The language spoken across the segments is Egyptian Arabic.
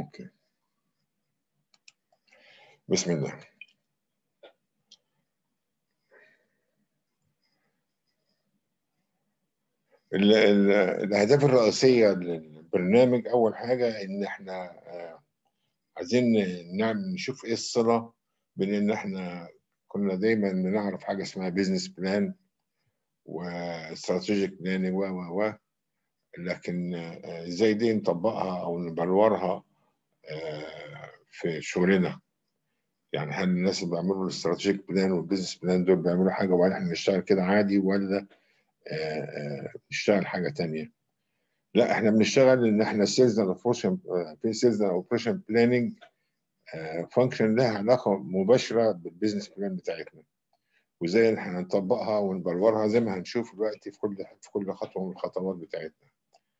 اوكي بسم الله ال ال الاهداف الرئيسيه للبرنامج اول حاجه ان احنا آه، عايزين نعمل نشوف ايه الصله بين ان احنا كنا دايما بنعرف حاجه اسمها بيزنس بلان واستراتيجيك بلاننج و و و لكن آه، ازاي دي نطبقها او نبلورها آه، في شغلنا يعني هل الناس اللي بيعملوا الاستراتيجيك بلان والبيزنس بلان دول بيعملوا حاجه وبعدين احنا نشتغل كده عادي ولا آه، آه، نشتغل حاجه تانية لا احنا بنشتغل ان احنا سيلز اند اوبريشن في سيلز اند اوبريشن بلاننج فانكشن لها علاقه مباشره بالبيزنس بلان بتاعتنا وازاي ان احنا نطبقها ونبلورها زي ما هنشوف دلوقتي في كل في كل خطوه من الخطوات بتاعتنا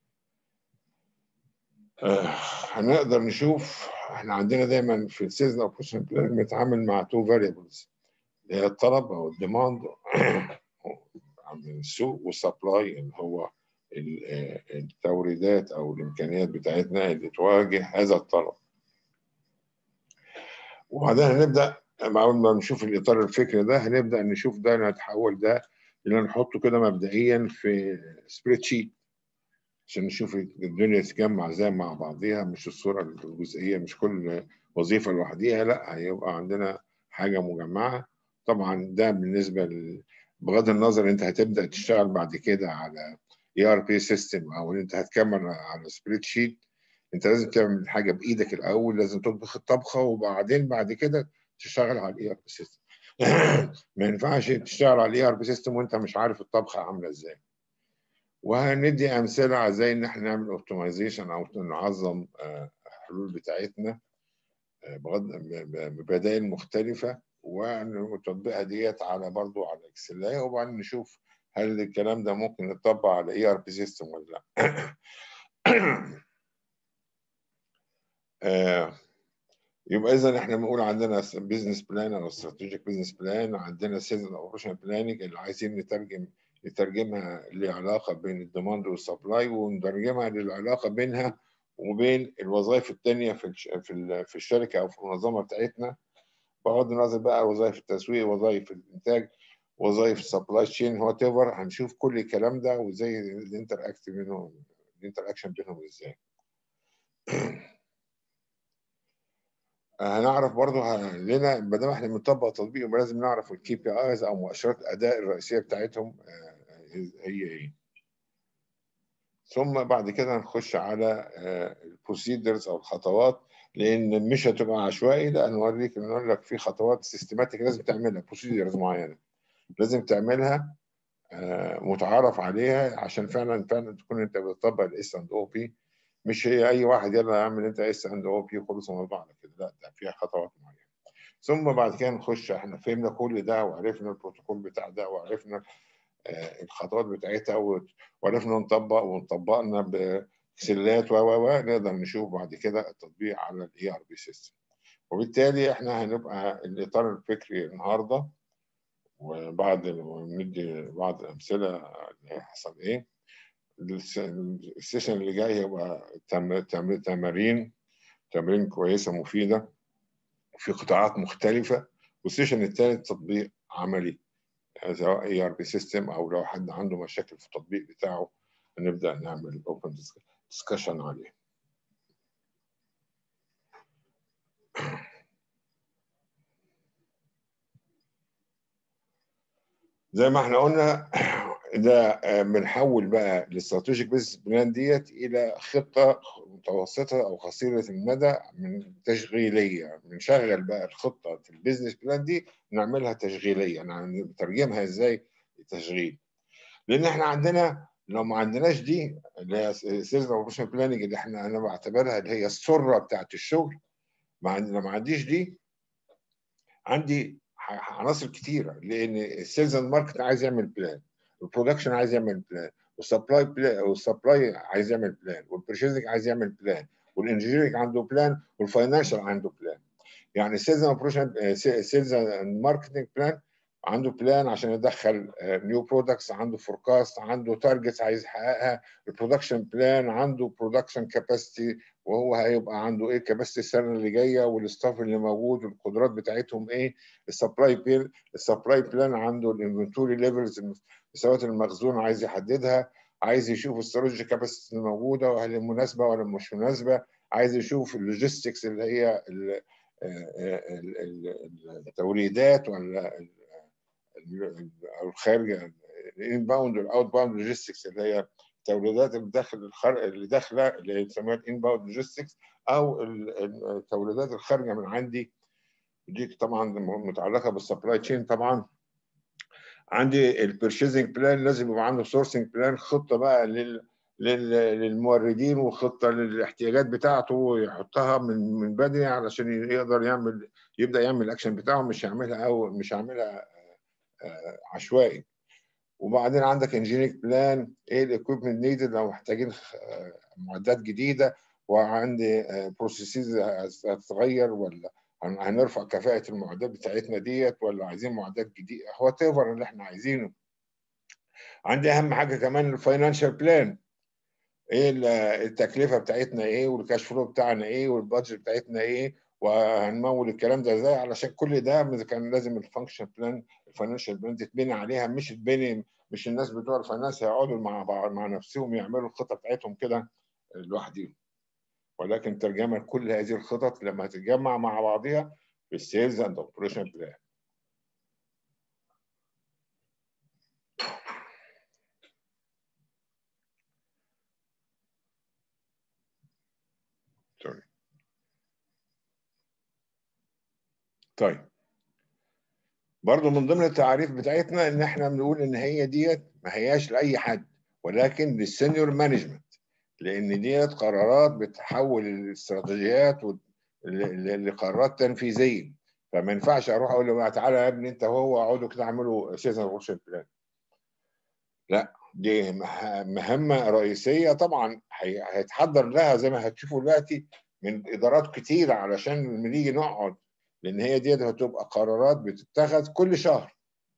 آه، هنقدر نشوف احنا عندنا دايما في السيلز اوبريشن بلان بنتعامل مع تو فاريبلز اللي هي الطلب او الديماند من السوق والسبلاي اللي هو ال- آه، التوريدات او الامكانيات بتاعتنا اللي تواجه هذا الطلب وبعدين هنبدا مع أول ما نشوف الاطار الفكري ده هنبدا نشوف ده نتحول ده اللي نحطه كده مبدئيا في سبريد شيت عشان نشوف الدنيا تتجمع ازاي مع بعضيها مش الصوره الجزئيه مش كل وظيفه لوحديها لا هيبقى عندنا حاجه مجمعه طبعا ده بالنسبه ل... بغض النظر انت هتبدا تشتغل بعد كده على اي ار بي سيستم او انت هتكمل على سبريد شيت انت لازم تعمل حاجه بايدك الاول لازم تطبخ الطبخه وبعدين بعد كده تشتغل على الاي ار بي سيستم ما ينفعش تشتغل على الاي ار بي سيستم وانت مش عارف الطبخه عامله ازاي وهندي امثله على ازاي ان احنا نعمل اوبتمايزيشن او نعظم آه، الحلول بتاعتنا آه، بغض ب- ب- ببدائل مختلفه ونطبقها ديت على برضو على اكسلايه وبعدين نشوف هل الكلام ده ممكن يتطبق على اي ار بي سيستم ولا لا آه، يبقى اذا احنا بنقول عندنا بزنس بلان او استراتيجيك بزنس بلان عندنا سيلز اوبريشن بلاننج اللي عايزين نترجم نترجمها لعلاقه بين الديماند والسبلاي ونترجمها للعلاقه بينها وبين الوظائف الثانيه في الش- في ال- في الشركه او في المنظمه بتاعتنا بغض النظر بقى وظائف التسويق وظائف الانتاج وظائف السبلاي تشين وات ايفر هنشوف كل الكلام ده وازاي الانتر اكت بينهم الانتر اكشن بينهم ازاي هنعرف برضو ه- لنا ما دام احنا بنطبق تطبيق يبقى لازم نعرف الكي بي ايز او مؤشرات الاداء الرئيسيه بتاعتهم آه، هي ايه ثم بعد كده نخش على البروسيدرز او الخطوات لان مش هتبقى عشوائي لا نوريك نقول لك في خطوات سيستماتيك لازم تعملها بروسيدرز معينه لازم تعملها آه، متعارف عليها عشان فعلا فعلا تكون انت بتطبق الاس اند او بي مش هي اي واحد يلا اعمل انت اس اند او بي خلص الموضوع على كده لا ده فيها خطوات معينه ثم بعد كده نخش احنا فهمنا كل ده وعرفنا البروتوكول بتاع ده وعرفنا آه، الخطوات بتاعتها و- وعرفنا نطبق وطبقنا بسلات و و و نقدر نشوف بعد كده التطبيق على الاي ار بي سيستم وبالتالي احنا هنبقى الاطار الفكري النهارده وبعد ندي بعض الامثله اللي هيحصل ايه الس- السيشن اللي جاي هيبقى تم- تم- تمارين تمارين كويسه مفيده في قطاعات مختلفه والسيشن الثالث تطبيق عملي سواء اي ار بي سيستم او لو حد عنده مشاكل في التطبيق بتاعه نبدا نعمل اوبن ديسكشن عليه زي ما احنا قلنا ده آه، بنحول بقى الاستراتيجيك بيزنس بلان ديت الى خطه متوسطه او قصيره المدى من تشغيليه بنشغل بقى الخطه في البيزنس بلان دي نعملها تشغيليه يعني نترجمها ازاي تشغيل لان احنا عندنا لو ما عندناش دي اللي هي سيزون اوبريشن بلاننج اللي احنا انا بعتبرها اللي هي السره بتاعت الشغل ما عندي لو ما عنديش دي عندي ح- عناصر كتيره لان السيلز اند ماركت عايز يعمل بلان والبرودكشن عايز يعمل بلان والسبلاي بلان والسبلاي عايز يعمل بلان والبرشيزنج عايز يعمل بلان والانجينيرنج عنده بلان والفاينانشال عنده بلان يعني السيلز اوبريشن سيلز اند ماركتنج بلان عنده بلان عشان يدخل نيو برودكتس عنده فوركاست عنده تارجتس عايز يحققها البرودكشن بلان عنده برودكشن كاباسيتي وهو هيبقى عنده ايه كاباسيتي السنه اللي جايه والستاف اللي موجود والقدرات بتاعتهم ايه السبلاي بيل السبلاي بلان عنده الانفنتوري ليفلز مساوات المخزون عايز يحددها عايز يشوف الستورج كاباسيتي الموجوده وهل مناسبه ولا مش مناسبه عايز يشوف اللوجيستكس اللي هي التوريدات ولا او الخارجه الانباوند والاوت باوند لوجيستكس اللي هي التوريدات اللي داخل الخر... اللي داخله اللي بنسميها الانباوند لوجيستكس او التوريدات الخارجه من عندي دي طبعا متعلقه بالسبلاي تشين طبعا عندي البرشيزنج بلان لازم يبقى عنده سورسنج بلان خطه بقى لل للموردين وخطه للاحتياجات بتاعته يحطها من من بدري علشان يقدر يعمل يبدا يعمل الاكشن بتاعه مش يعملها او مش يعملها عشوائي وبعدين عندك انجينيرنج بلان ايه الاكويبمنت نيدد لو محتاجين معدات جديده وعندي بروسيسز هتتغير ولا هنرفع كفاءه المعدات بتاعتنا ديت ولا عايزين معدات جديده هو ايفر اللي احنا عايزينه عندي اهم حاجه كمان الفاينانشال بلان ايه التكلفه بتاعتنا ايه والكاش فلو بتاعنا ايه والبادجت بتاعتنا ايه وهنمول الكلام ده ازاي علشان كل ده كان لازم الفانكشن بلان الفاينانشال بلان تتبني عليها مش تتبني مش الناس بتوع الفاينانس هيقعدوا مع مع نفسهم يعملوا الخطه بتاعتهم كده لوحدهم ولكن ترجمه كل هذه الخطط لما هتتجمع مع بعضها في السيلز اند اوبريشن بلان سوري طيب برضو من ضمن التعاريف بتاعتنا ان احنا بنقول ان هي ديت ما هياش لاي حد ولكن للسينيور مانجمنت لان ديت قرارات بتحول الاستراتيجيات لقرارات تنفيذيه فما ينفعش اروح اقول له تعالى يا ابني انت وهو اقعدوا كده اعملوا سيزون ورشن بلان لا دي مهمه رئيسيه طبعا هيتحضر لها زي ما هتشوفوا دلوقتي من ادارات كتيره علشان لما نيجي نقعد لان هي ديت هتبقى قرارات بتتخذ كل شهر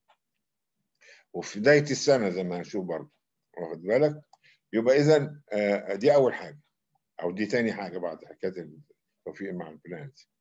وفي بدايه السنه زي ما هنشوف برضه واخد بالك يبقى اذا دي اول حاجه او دي تاني حاجه بعد حكايه التوفيق مع البلانز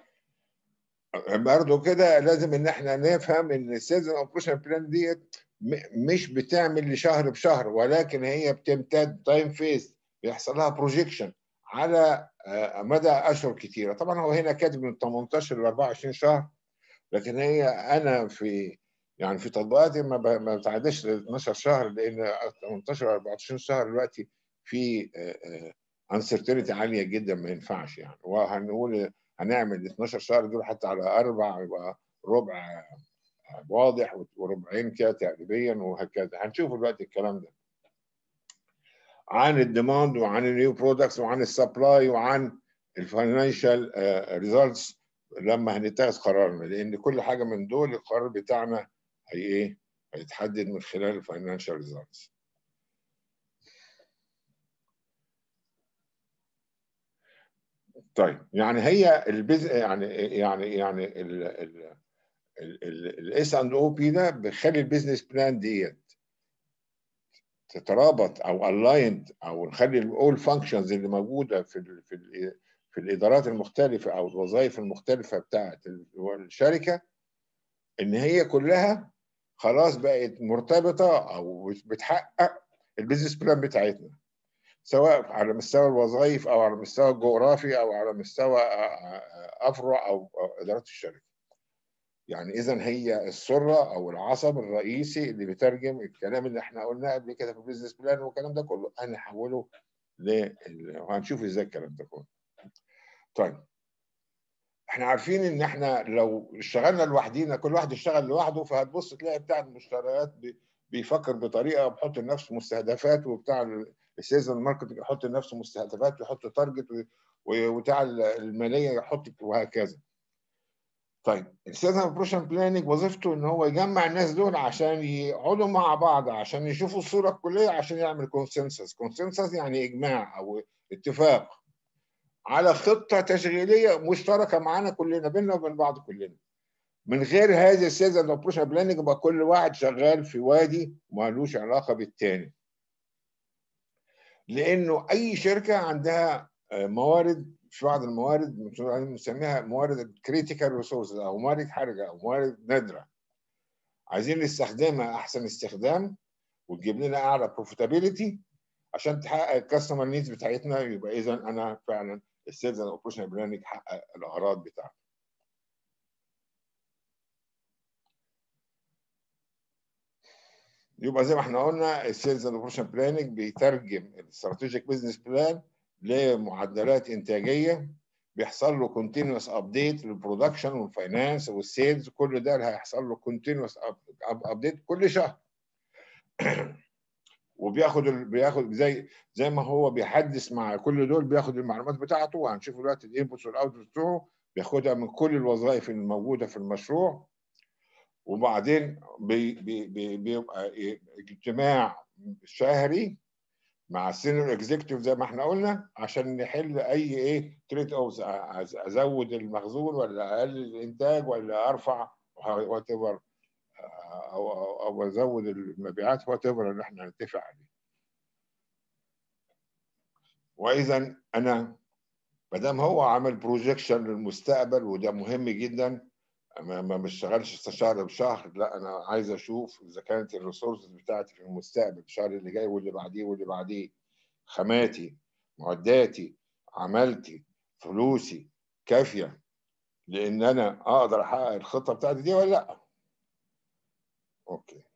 برضه كده لازم ان احنا نفهم ان السيزون اوبريشن بلان ديت مش بتعمل لشهر بشهر ولكن هي بتمتد تايم فيز بيحصل لها بروجيكشن على مدى اشهر كثيره طبعا هو هنا كاتب من 18 ل 24 شهر لكن هي انا في يعني في تطبيقاتي ما ما بتعديش ل 12 شهر لان 18 و 14 شهر دلوقتي في انسرتينتي عاليه جدا ما ينفعش يعني وهنقول هنعمل 12 شهر دول حتى على اربع يبقى ربع واضح وربعين كده تقريبا وهكذا هنشوف دلوقتي الكلام ده عن الديماند وعن النيو برودكتس وعن السبلاي وعن الفاينانشال ريزلتس لما هنتخذ قرارنا لان كل حاجه من دول القرار بتاعنا هي ايه هيتحدد من خلال الفاينانشال ريزلتس طيب يعني هي البز يعني يعني يعني الاس اند او بي ده بيخلي البيزنس بلان ديت تترابط او الايند او نخلي الاول فانكشنز اللي موجوده في ال في ال في الادارات المختلفه او الوظائف المختلفه بتاعه الشركه ان هي كلها خلاص بقت مرتبطه او بتحقق البيزنس بلان بتاعتنا سواء على مستوى الوظائف او على مستوى الجغرافي او على مستوى افرع او ادارات الشركه. يعني اذا هي السره او العصب الرئيسي اللي بيترجم الكلام اللي احنا قلناه قبل كده في البيزنس بلان والكلام ده كله هنحوله ل وهنشوف ازاي الكلام ده كله. طيب احنا عارفين ان احنا لو اشتغلنا لوحدينا كل واحد يشتغل لوحده فهتبص تلاقي بتاع المشتريات بيفكر بطريقه بيحط لنفسه مستهدفات وبتاع السيزون ماركتنج يحط لنفسه مستهدفات ويحط تارجت وبتاع الماليه يحط وهكذا. طيب السيزون اوبريشن بلاننج وظيفته ان هو يجمع الناس دول عشان يقعدوا مع بعض عشان يشوفوا الصوره الكليه عشان يعمل كونسنسس، كونسنسس يعني اجماع او اتفاق على خطه تشغيليه مشتركه معانا كلنا بيننا وبين بعض كلنا. من غير هذه السيلز اند اوبريشن بلاننج يبقى كل واحد شغال في وادي ومالوش علاقه بالتاني لانه اي شركه عندها موارد في بعض الموارد بنسميها موارد كريتيكال ريسورسز او موارد حرجه او موارد نادره عايزين نستخدمها احسن استخدام وتجيب لنا اعلى بروفيتابيلتي عشان تحقق الكاستمر نيدز بتاعتنا يبقى اذا انا فعلا السيلز اند اوبريشن بلاننج حقق الاغراض بتاعته يبقى زي ما احنا قلنا السيلز اند اوبريشن بلاننج بيترجم الاستراتيجيك بزنس بلان لمعدلات انتاجيه بيحصل له كونتينوس ابديت للبرودكشن والفاينانس والسيلز كل ده اللي هيحصل له كونتينوس ابديت كل شهر وبياخد ال... بياخد زي زي ما هو بيحدث مع كل دول بياخد المعلومات بتاعته وهنشوف دلوقتي الانبوتس والاوتبوتس بتوعه بياخدها من كل الوظائف الموجوده في المشروع وبعدين بي بي بي بيبقى اجتماع شهري مع السينيور اكزيكتيف زي ما احنا قلنا عشان نحل اي ايه تريد اوفز ازود المخزون ولا اقلل الانتاج ولا ارفع وات ايفر او او او ازود المبيعات وات ايفر اللي احنا هنتفق عليه. واذا انا ما دام هو عمل بروجيكشن للمستقبل وده مهم جدا ما بشتغلش شهر بشهر لا انا عايز اشوف اذا كانت الريسورسز بتاعتي في المستقبل الشهر اللي جاي واللي بعديه واللي بعديه خاماتي معداتي عملتي فلوسي كافيه لان انا اقدر احقق الخطه بتاعتي دي ولا لا اوكي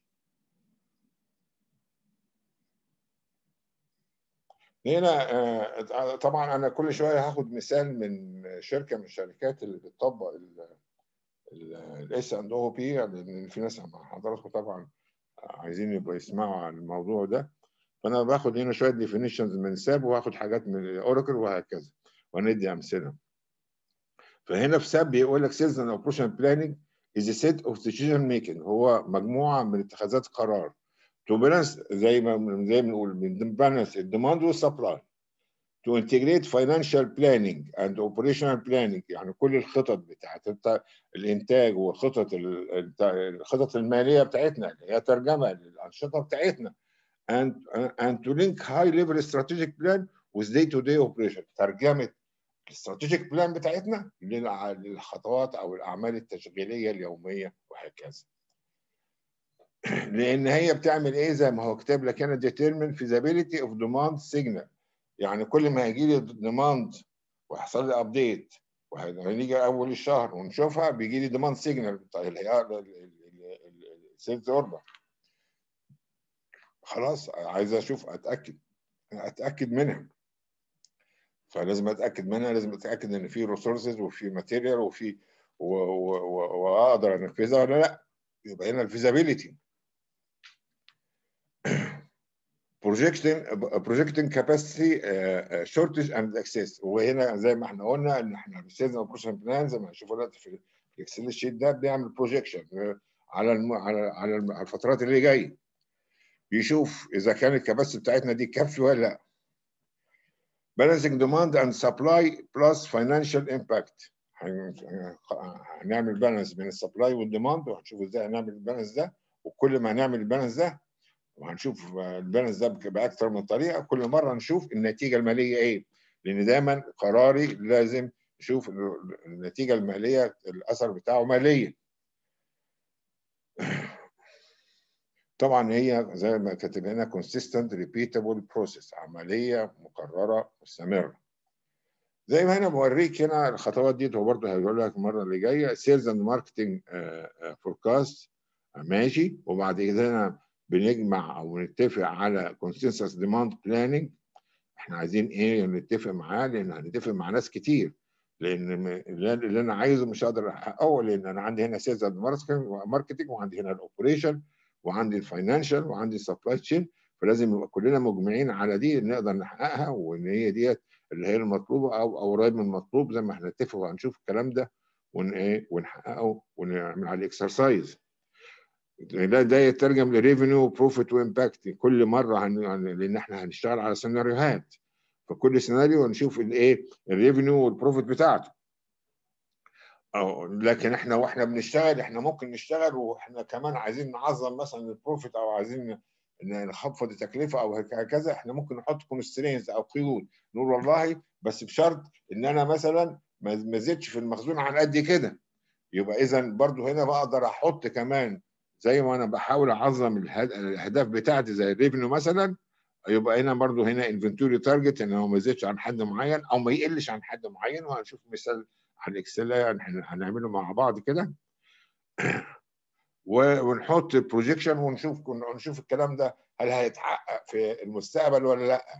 هنا طبعا انا كل شويه هاخد مثال من شركه من الشركات اللي بتطبق الاس اند او بي لان في ناس حضراتكم طبعا عايزين يبقوا يسمعوا عن الموضوع ده فانا باخد هنا شويه ديفينيشنز من ساب وهاخد حاجات من اوراكل وهكذا وندي امثله فهنا في ساب بيقول لك سيلز اند اوبريشن بلاننج is a set of decision making هو مجموعه من اتخاذات قرار to balance زي ما زي ما بنقول من balance الديماند والسبلاي to integrate financial planning and operational planning يعني كل الخطط بتاعت الانتاج والخطط الخطط الماليه بتاعتنا اللي هي ترجمه للانشطه بتاعتنا and and to link high level strategic plan with day to day operation ترجمه الاستراتيجيك بلان بتاعتنا للخطوات او الاعمال التشغيليه اليوميه وهكذا لان هي بتعمل ايه زي ما هو كتب لك هنا determine feasibility of demand signal يعني كل ما هيجي لي ديماند ويحصل لي ابديت وهنيجي اول الشهر ونشوفها بيجي لي ديماند سيجنال اللي هي السيلز اوردر خلاص عايز اشوف اتاكد اتاكد منها فلازم اتاكد منها لازم اتاكد ان في ريسورسز وفي ماتيريال وفي واقدر انفذها ولا لا يبقى هنا الفيزابيلتي projecting projecting capacity uh, shortage and access وهنا زي ما احنا قلنا ان احنا السيلز اوبريشن بلان زي ما هنشوف دلوقتي في الاكسل شيت ده بيعمل بروجيكشن على الم... على على الفترات اللي جايه يشوف اذا كان الكباسيتي بتاعتنا دي كافيه ولا لا balancing demand and supply plus financial impact هنعمل بالانس بين السبلاي والديماند وهنشوف ازاي هنعمل البالانس ده وكل ما هنعمل البالانس ده وهنشوف البالانس ده باكثر من طريقه كل مره نشوف النتيجه الماليه ايه لان دايما قراري لازم نشوف النتيجه الماليه الاثر بتاعه ماليا طبعا هي زي ما كاتب هنا consistent repeatable process عمليه مكرره مستمره زي ما هنا بوريك هنا الخطوات دي هو برضه هيقول لك المره اللي جايه سيلز اند ماركتنج فوركاست ماشي وبعد كده هنا بنجمع او نتفق على كونسنسس ديماند بلاننج احنا عايزين ايه نتفق معاه لان هنتفق مع ناس كتير لان اللي انا عايزه مش هقدر احققه لان انا عندي هنا سيلز اند ماركتنج وعندي هنا الاوبريشن وعندي الفاينانشال وعندي السبلاي تشين فلازم يبقى كلنا مجمعين على دي نقدر نحققها وان هي ديت اللي هي المطلوبه او او قريب من المطلوب زي ما احنا نتفق وهنشوف الكلام ده ون ايه ونحققه ونعمل عليه اكسرسايز ده ده يترجم لريفينيو بروفيت وامباكت كل مره هن... لان احنا هنشتغل على سيناريوهات فكل سيناريو هنشوف الايه الريفينيو والبروفيت بتاعته أو لكن احنا واحنا بنشتغل احنا ممكن نشتغل واحنا كمان عايزين نعظم مثلا البروفيت او عايزين نخفض التكلفه او هكذا احنا ممكن نحط كونسترينز او قيود نقول والله بس بشرط ان انا مثلا ما زدتش في المخزون عن قد كده يبقى اذا برضو هنا بقدر احط كمان زي ما انا بحاول اعظم الاهداف بتاعتي زي الريفنيو مثلا يبقى هنا برضو هنا انفنتوري تارجت ان هو ما يزيدش عن حد معين او ما يقلش عن حد معين وهنشوف مثال على الاكسل هنعمله مع بعض كده ونحط بروجيكشن ونشوف ونشوف الكلام ده هل هيتحقق في المستقبل ولا لا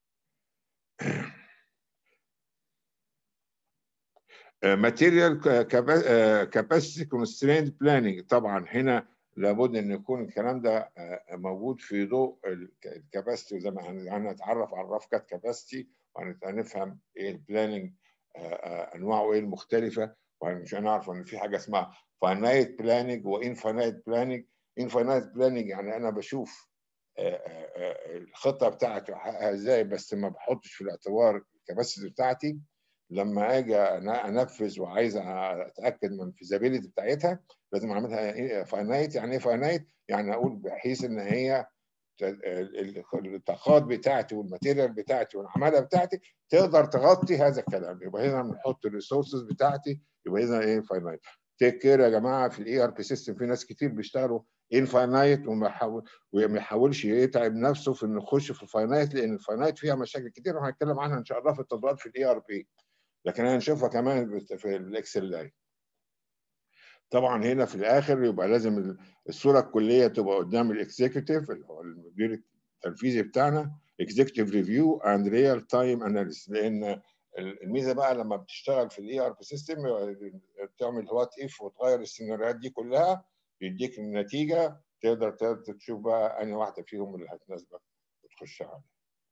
ماتيريال كاباسيتي كونستريند بلاننج طبعا هنا لابد ان يكون الكلام ده موجود في ضوء الكاباسيتي زي ما هنتعرف على الرف كات كاباسيتي وهنفهم ايه البلاننج انواعه ايه المختلفه ومش هنعرف ان في حاجه اسمها فاينايت بلاننج وانفاينايت بلاننج انفاينايت بلاننج يعني انا بشوف الخطه بتاعتي احققها ازاي بس ما بحطش في الاعتبار الكباسيتي بتاعتي لما اجي انفذ وعايز اتاكد من الفيزابيلتي بتاعتها لازم اعملها فاينايت يعني ايه فاينايت؟ يعني اقول بحيث ان هي الطاقات بتاعتي والماتيريال بتاعتي والعماله بتاعتي تقدر تغطي هذا الكلام يبقى هنا بنحط الريسورسز بتاعتي يبقى هنا ايه فاينايت تيك كير يا جماعه في الاي ار بي سيستم في ناس كتير بيشتغلوا انفاينايت وما يحاول وما يحاولش يتعب نفسه في انه يخش في الفاينايت لان الفاينايت فيها مشاكل كتير وهنتكلم عنها ان شاء الله في التطبيقات في الاي ار بي لكن هنشوفها كمان في الاكسل لاي طبعا هنا في الاخر يبقى لازم الصوره الكليه تبقى قدام الاكزيكتيف اللي هو المدير التنفيذي بتاعنا اكزيكتيف ريفيو اند ريال تايم اناليسيس لان الميزه بقى لما بتشتغل في الاي ار بي سيستم تعمل وات اف وتغير السيناريوهات دي كلها يديك النتيجه تقدر تشوف بقى انهي واحده فيهم اللي هتناسبك وتخش عليها.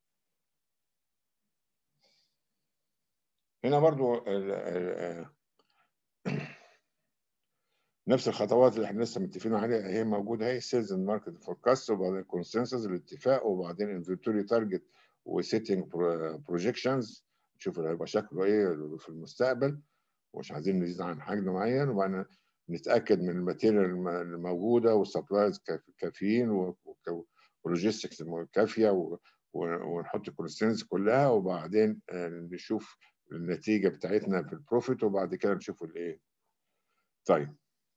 هنا برضو ال ال نفس الخطوات اللي احنا لسه متفقين عليها هي موجوده اهي سيلز اند ماركت فوركاست وبعدين كونسنسس الاتفاق وبعدين انفنتوري تارجت وسيتنج بروجيكشنز نشوف هيبقى شكله ايه في المستقبل ومش عايزين نزيد عن حجم معين وبعدين نتاكد من الماتيريال الموجوده والسبلايز كافيين ولوجيستكس كافيه ونحط الكونستنس كلها وبعدين نشوف النتيجه بتاعتنا في البروفيت وبعد كده نشوف الايه طيب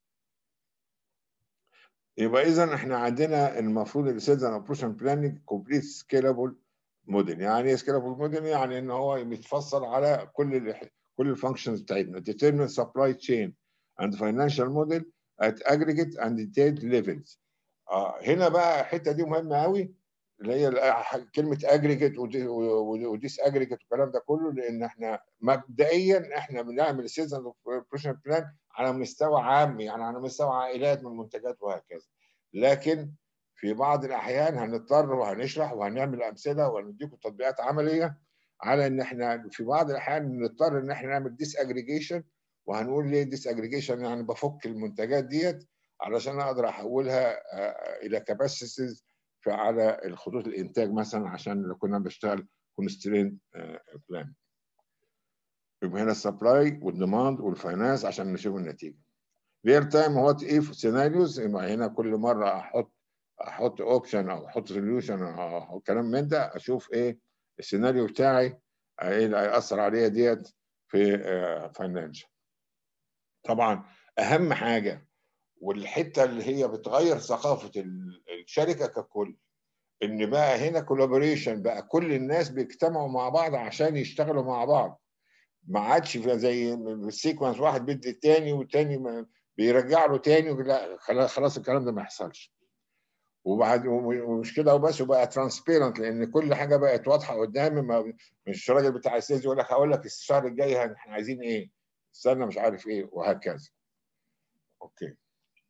يبقى اذا احنا عندنا المفروض السيلز اند اوبريشن بلاننج كومبليت سكيلابل موديل يعني ايه سكيلابل موديل يعني ان هو بيتفصل على كل كل الفانكشنز بتاعتنا determine supply chain and financial model at aggregate and detailed levels آه هنا بقى الحته دي مهمه قوي اللي هي كلمه اجريجيت وديس اجريجيت والكلام ده كله لان احنا مبدئيا احنا بنعمل سيلز اند اوبريشن بلان على مستوى عام يعني على مستوى عائلات من المنتجات وهكذا لكن في بعض الاحيان هنضطر وهنشرح وهنعمل امثله وهنديكم تطبيقات عمليه على ان احنا في بعض الاحيان نضطر ان احنا نعمل ديس اجريجيشن وهنقول ليه ديس اجريجيشن يعني بفك المنتجات ديت علشان اقدر احولها الى كاباسيتيز على الخطوط الانتاج مثلا عشان لو كنا بنشتغل كونسترين بلان يبقى هنا السبلاي والديماند والفاينانس عشان نشوف النتيجه ريال تايم وات اف سيناريوز يبقى هنا كل مره احط احط اوبشن او احط سوليوشن او كلام من ده اشوف ايه السيناريو بتاعي ايه اللي هياثر عليا ديت في فاينانشال طبعا اهم حاجه والحته اللي هي بتغير ثقافه الشركه ككل ان بقى هنا كولابوريشن بقى كل الناس بيجتمعوا مع بعض عشان يشتغلوا مع بعض ما عادش زي السيكونس واحد بيدي التاني والتاني بيرجع له تاني لا خلاص الكلام ده ما يحصلش وبعد ومش كده وبس وبقى ترانسبيرنت لان كل حاجه بقت واضحه قدامي ما مش الراجل بتاع السيلز يقول لك هقول لك الشهر الجاي احنا عايزين ايه استنى مش عارف ايه وهكذا اوكي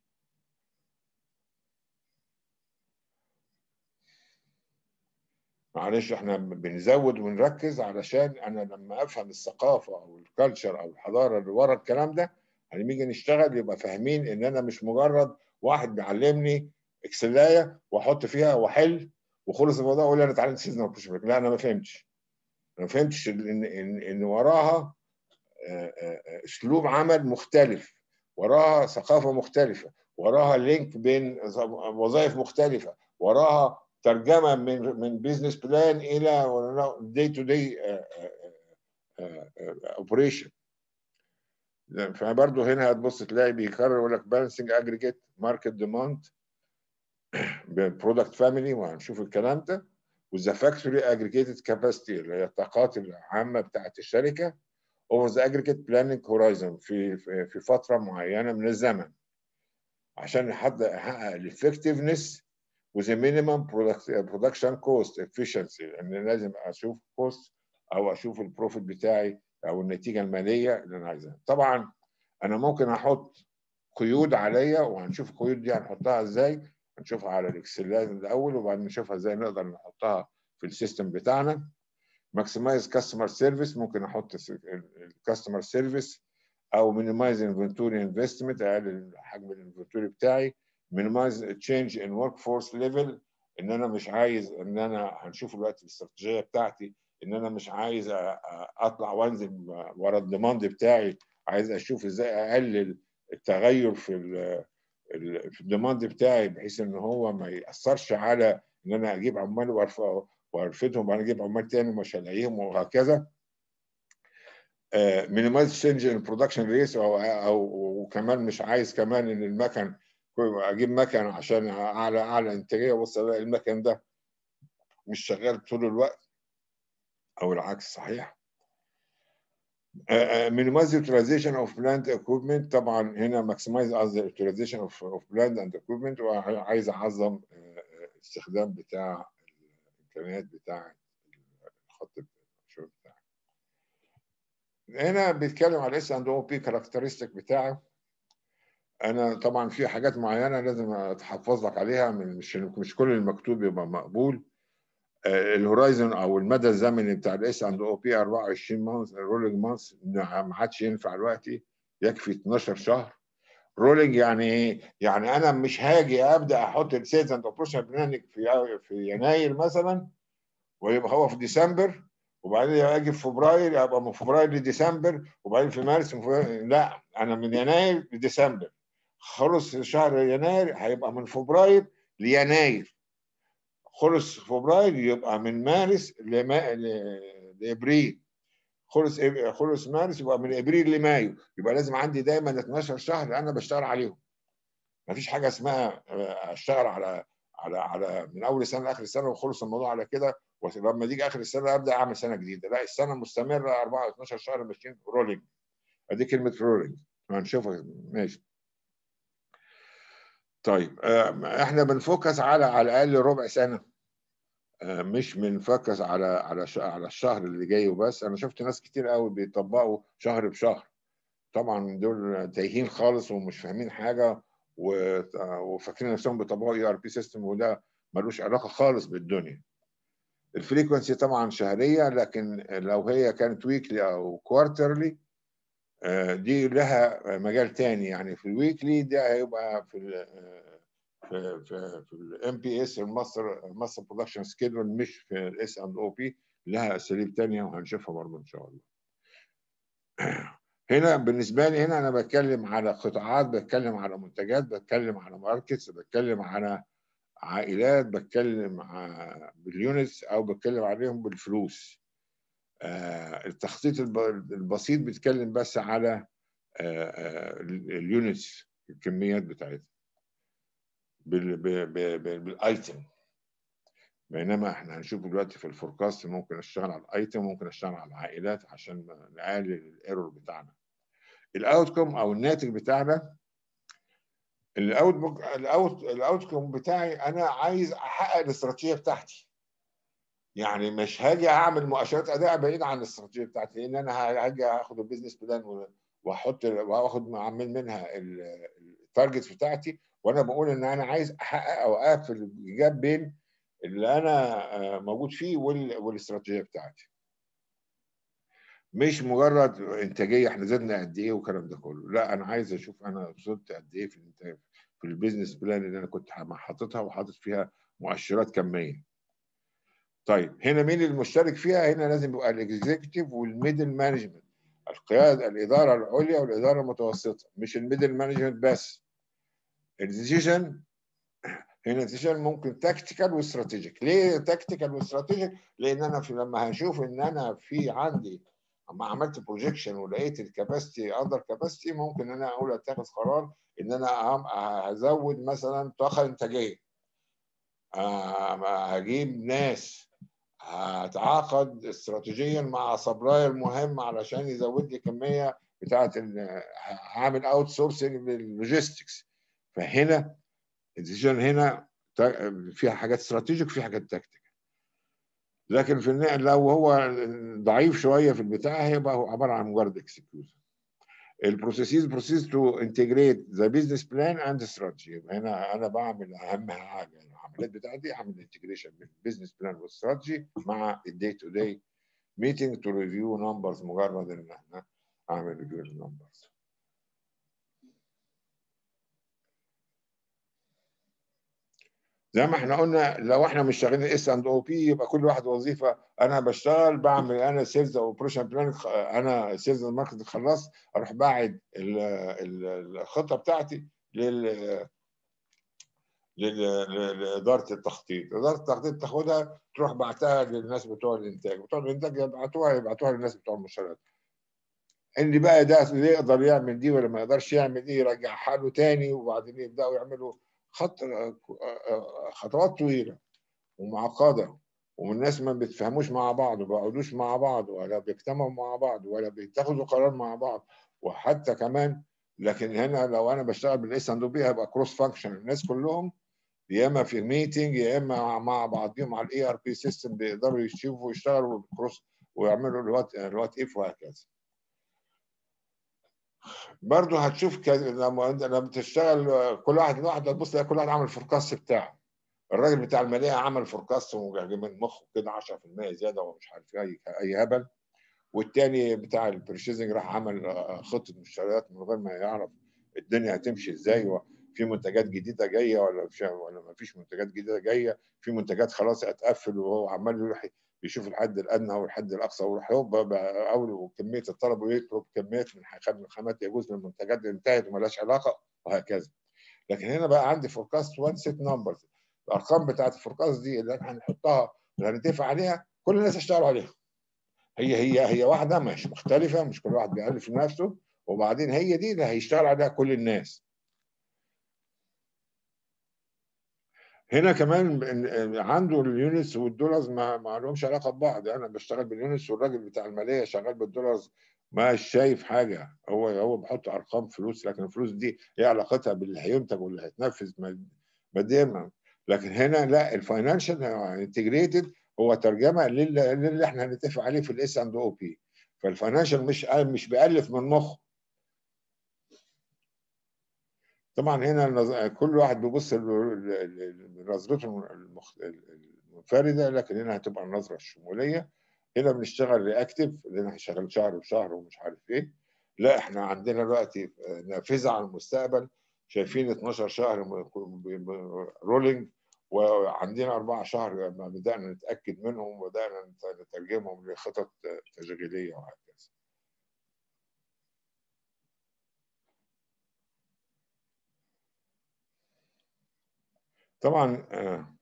معلش احنا بنزود ونركز علشان انا لما افهم الثقافه او الكالتشر او الحضاره اللي ورا الكلام ده لما نيجي نشتغل يبقى فاهمين ان انا مش مجرد واحد بيعلمني اكسلايه واحط فيها واحل وخلص الموضوع اقول انا اتعلمت سيزون لا انا ما فهمتش انا ما فهمتش ان ان, إن وراها اسلوب عمل مختلف وراها ثقافه مختلفه وراها لينك بين وظائف مختلفه وراها ترجمه من من بزنس بلان الى دي تو دي اوبريشن فبرضه هنا هتبص تلاقي بيكرر يقول لك بالانسنج اجريجيت ماركت ديماند بالبرودكت فاميلي وهنشوف الكلام ده وذا فاكتوري اجريجيتد كاباسيتي اللي هي الطاقات العامه بتاعت الشركه over the aggregate planning horizon في في فتره معينه من الزمن عشان يحقق الافكتفنس with a minimum production cost efficiency لان لازم اشوف كوست او اشوف البروفيت بتاعي او النتيجه الماليه اللي انا عايزها طبعا انا ممكن احط قيود عليا وهنشوف القيود دي هنحطها ازاي هنشوفها على الاكسل الاول وبعدين نشوفها ازاي نقدر نحطها في السيستم بتاعنا ماكسمايز كاستمر سيرفيس ممكن احط الكاستمر سيرفيس او مينيمايز انفنتوري انفستمنت اقلل حجم الانفنتوري بتاعي مينيمايز تشينج ان ورك فورس ليفل ان انا مش عايز ان انا هنشوف دلوقتي الاستراتيجيه بتاعتي ان انا مش عايز اطلع وانزل ورا الديماند بتاعي عايز اشوف ازاي اقلل التغير في في الديماند بتاعي بحيث ان هو ما ياثرش على ان انا اجيب عمال وارفدهم وبعدين اجيب عمال تاني ومش هلاقيهم وهكذا مينيمايز تشينج ان برودكشن ريس او او وكمان مش عايز كمان ان المكن اجيب مكن عشان اعلى اعلى انتاجيه وبص الاقي المكن ده مش شغال طول الوقت او العكس صحيح minimize utilization of plant equipment طبعا هنا maximize قصدي utilization of, of plant and equipment وعايز اعظم الاستخدام بتاع الامكانيات بتاع الخط الشغل بتاعي هنا بيتكلم على اس اند او بي كاركترستيك بتاعه انا طبعا في حاجات معينه لازم اتحفظ لك عليها مش مش كل المكتوب يبقى مقبول الهورايزون او المدى الزمني بتاع الاس اند او بي 24 مانث رولينج مانث ما عادش ينفع دلوقتي يكفي 12 شهر رولينج يعني ايه؟ يعني انا مش هاجي ابدا احط السيلز اند اوبريشن بلاننج في في يناير مثلا ويبقى هو في ديسمبر وبعدين اجي في فبراير ابقى من فبراير لديسمبر وبعدين في مارس لا انا من يناير لديسمبر خلص شهر يناير هيبقى من فبراير ليناير خلص فبراير يبقى من مارس لما... لابريل خلص خلص مارس يبقى من ابريل لمايو يبقى لازم عندي دايما 12 شهر انا بشتغل عليهم مفيش حاجه اسمها اشتغل على على على من اول سنه لاخر السنه وخلص الموضوع على كده ولما تيجي اخر السنه ابدا اعمل سنه جديده لا السنه مستمره 4 12 شهر ماشيين رولينج ادي كلمه رولينج هنشوفها ماشي طيب احنا بنفوكس على على الاقل ربع سنه مش بنفكس على على على الشهر اللي جاي وبس انا شفت ناس كتير قوي بيطبقوا شهر بشهر طبعا دول تايهين خالص ومش فاهمين حاجه وفاكرين نفسهم بيطبقوا اي ار بي سيستم وده ملوش علاقه خالص بالدنيا الفريكونسي طبعا شهريه لكن لو هي كانت ويكلي او كوارترلي دي لها مجال تاني يعني في الويكلي ده هيبقى في ال في في في الام بي اس الماستر ماستر برودكشن سكيدول مش في الاس اند او بي لها اساليب تانية وهنشوفها برضه ان شاء الله. هنا بالنسبه لي هنا انا بتكلم على قطاعات بتكلم على منتجات بتكلم على ماركتس بتكلم على عائلات بتكلم باليونتس او بتكلم عليهم بالفلوس. التخطيط البسيط بيتكلم بس على اليونتس الكميات بتاعتها. بالايتم بينما احنا هنشوف دلوقتي في الفوركاست ممكن اشتغل على الايتم ممكن اشتغل على العائلات عشان نقلل الايرور بتاعنا الاوتكم او الناتج بتاعنا الاوت الاوت الاوتكم بتاعي انا عايز احقق الاستراتيجيه بتاعتي يعني مش هاجي اعمل مؤشرات اداء بعيد عن الاستراتيجيه بتاعتي لان انا هاجي اخد البيزنس بلان واحط واخد اعمل منها التارجت بتاعتي وانا بقول ان انا عايز احقق او اقفل الجاب بين اللي انا موجود فيه والاستراتيجيه بتاعتي مش مجرد انتاجيه احنا زدنا قد ايه والكلام ده كله لا انا عايز اشوف انا وصلت قد ايه في الانتاج في البيزنس بلان اللي انا كنت حاططها وحاطط فيها مؤشرات كميه طيب هنا مين المشترك فيها هنا لازم يبقى الاكزيكتيف والميدل مانجمنت القياده الاداره العليا والاداره المتوسطه مش الميدل مانجمنت بس الديسيجن هنا الديسيجن ممكن تكتيكال واستراتيجيك ليه تكتيكال واستراتيجيك لان انا في لما هشوف ان انا في عندي اما عملت بروجيكشن ولقيت الكباستي اندر كاباسيتي ممكن انا اقول اتخذ قرار ان انا هزود مثلا طاقه انتاجيه هجيب ناس هتعاقد استراتيجيا مع سبلاير مهم علشان يزود لي كميه بتاعه هعمل اوت سورسنج لللوجيستكس فهنا الديسيجن هنا فيها حاجات استراتيجيك وفيها حاجات تكتيك لكن في النهايه لو هو ضعيف شويه في البتاع هيبقى هو عباره عن مجرد اكسكيوشن البروسيسز بروسيس تو انتجريت ذا بزنس بلان اند استراتيجي هنا انا بعمل اهم حاجه العمليات بتاعتي اعمل انتجريشن بين البزنس بلان والاستراتيجي مع الدي تو داي ميتنج تو ريفيو نمبرز مجرد ان احنا اعمل ريفيو للنمبرز زي ما احنا قلنا لو احنا مش شغالين اس اند او بي يبقى كل واحد وظيفه انا بشتغل بعمل انا سيلز او اوبريشن بلان انا سيلز ماركتنج خلصت اروح باعد الخطه بتاعتي لل لاداره التخطيط، اداره التخطيط تاخدها تروح بعتها للناس بتوع الانتاج، بتوع الانتاج يبعتوها يبعتوها للناس بتوع المنشآت. اللي بقى ده يقدر يعمل دي ولا ما يقدرش يعمل دي يرجعها له تاني وبعدين يبداوا يعملوا خط خطوات طويله ومعقده والناس ما بيتفهموش مع بعض وما بيقعدوش مع بعض ولا بيجتمعوا مع بعض ولا بيتخذوا قرار مع بعض وحتى كمان لكن هنا لو انا بشتغل بالاس اند بي هيبقى كروس فانكشن الناس كلهم يا اما في ميتنج يا اما مع بعضهم على الاي ار بي سيستم بيقدروا يشوفوا ويشتغلوا كروس ويعملوا الوات الوات اف وهكذا برضه هتشوف كده لما لما تشتغل كل واحد لوحده تبص تلاقي كل واحد عامل الفوركاست بتاعه الراجل بتاع الماليه عمل فوركاست من مخه كده 10% زياده ومش عارف اي اي هبل والتاني بتاع البرشيزنج راح عمل خطه مشتريات من غير ما يعرف الدنيا هتمشي ازاي في منتجات جديده جايه ولا ولا ما فيش منتجات جديده جايه في منتجات خلاص هتقفل وهو عمال يروح يشوف الحد الادنى والحد الاقصى ويروح يبقى اول كميه الطلب ويطلب كميات من الخامات يجوز من المنتجات اللي انتهت ومالهاش علاقه وهكذا لكن هنا بقى عندي فوركاست وان سيت نمبرز الارقام بتاعت الفوركاست دي اللي احنا هنحطها اللي هنتفق عليها كل الناس يشتغلوا عليها هي هي هي واحده مش مختلفه مش كل واحد بيألف لنفسه وبعدين هي دي اللي هيشتغل عليها كل الناس هنا كمان عنده اليونتس والدولارز ما, ما لهمش علاقه ببعض انا بشتغل باليونتس والراجل بتاع الماليه شغال بالدولارز مش شايف حاجه هو هو بيحط ارقام فلوس لكن الفلوس دي ايه علاقتها باللي هينتج واللي هيتنفذ ماديا لكن هنا لا الفاينانشال انتجريتد هو ترجمه للي احنا هنتفق عليه في الاس اند او بي فالفاينانشال مش مش بيالف من مخه طبعا هنا كل واحد بيبص لنظرته المنفرده لكن هنا هتبقى النظره الشموليه هنا بنشتغل رياكتيف لان احنا شغال شهر بشهر ومش عارف ايه لا احنا عندنا دلوقتي نافذه على المستقبل شايفين 12 شهر رولينج وعندنا أربعة شهر لما بدأنا نتأكد منهم وبدأنا نترجمهم لخطط تشغيلية وهكذا. طبعا آه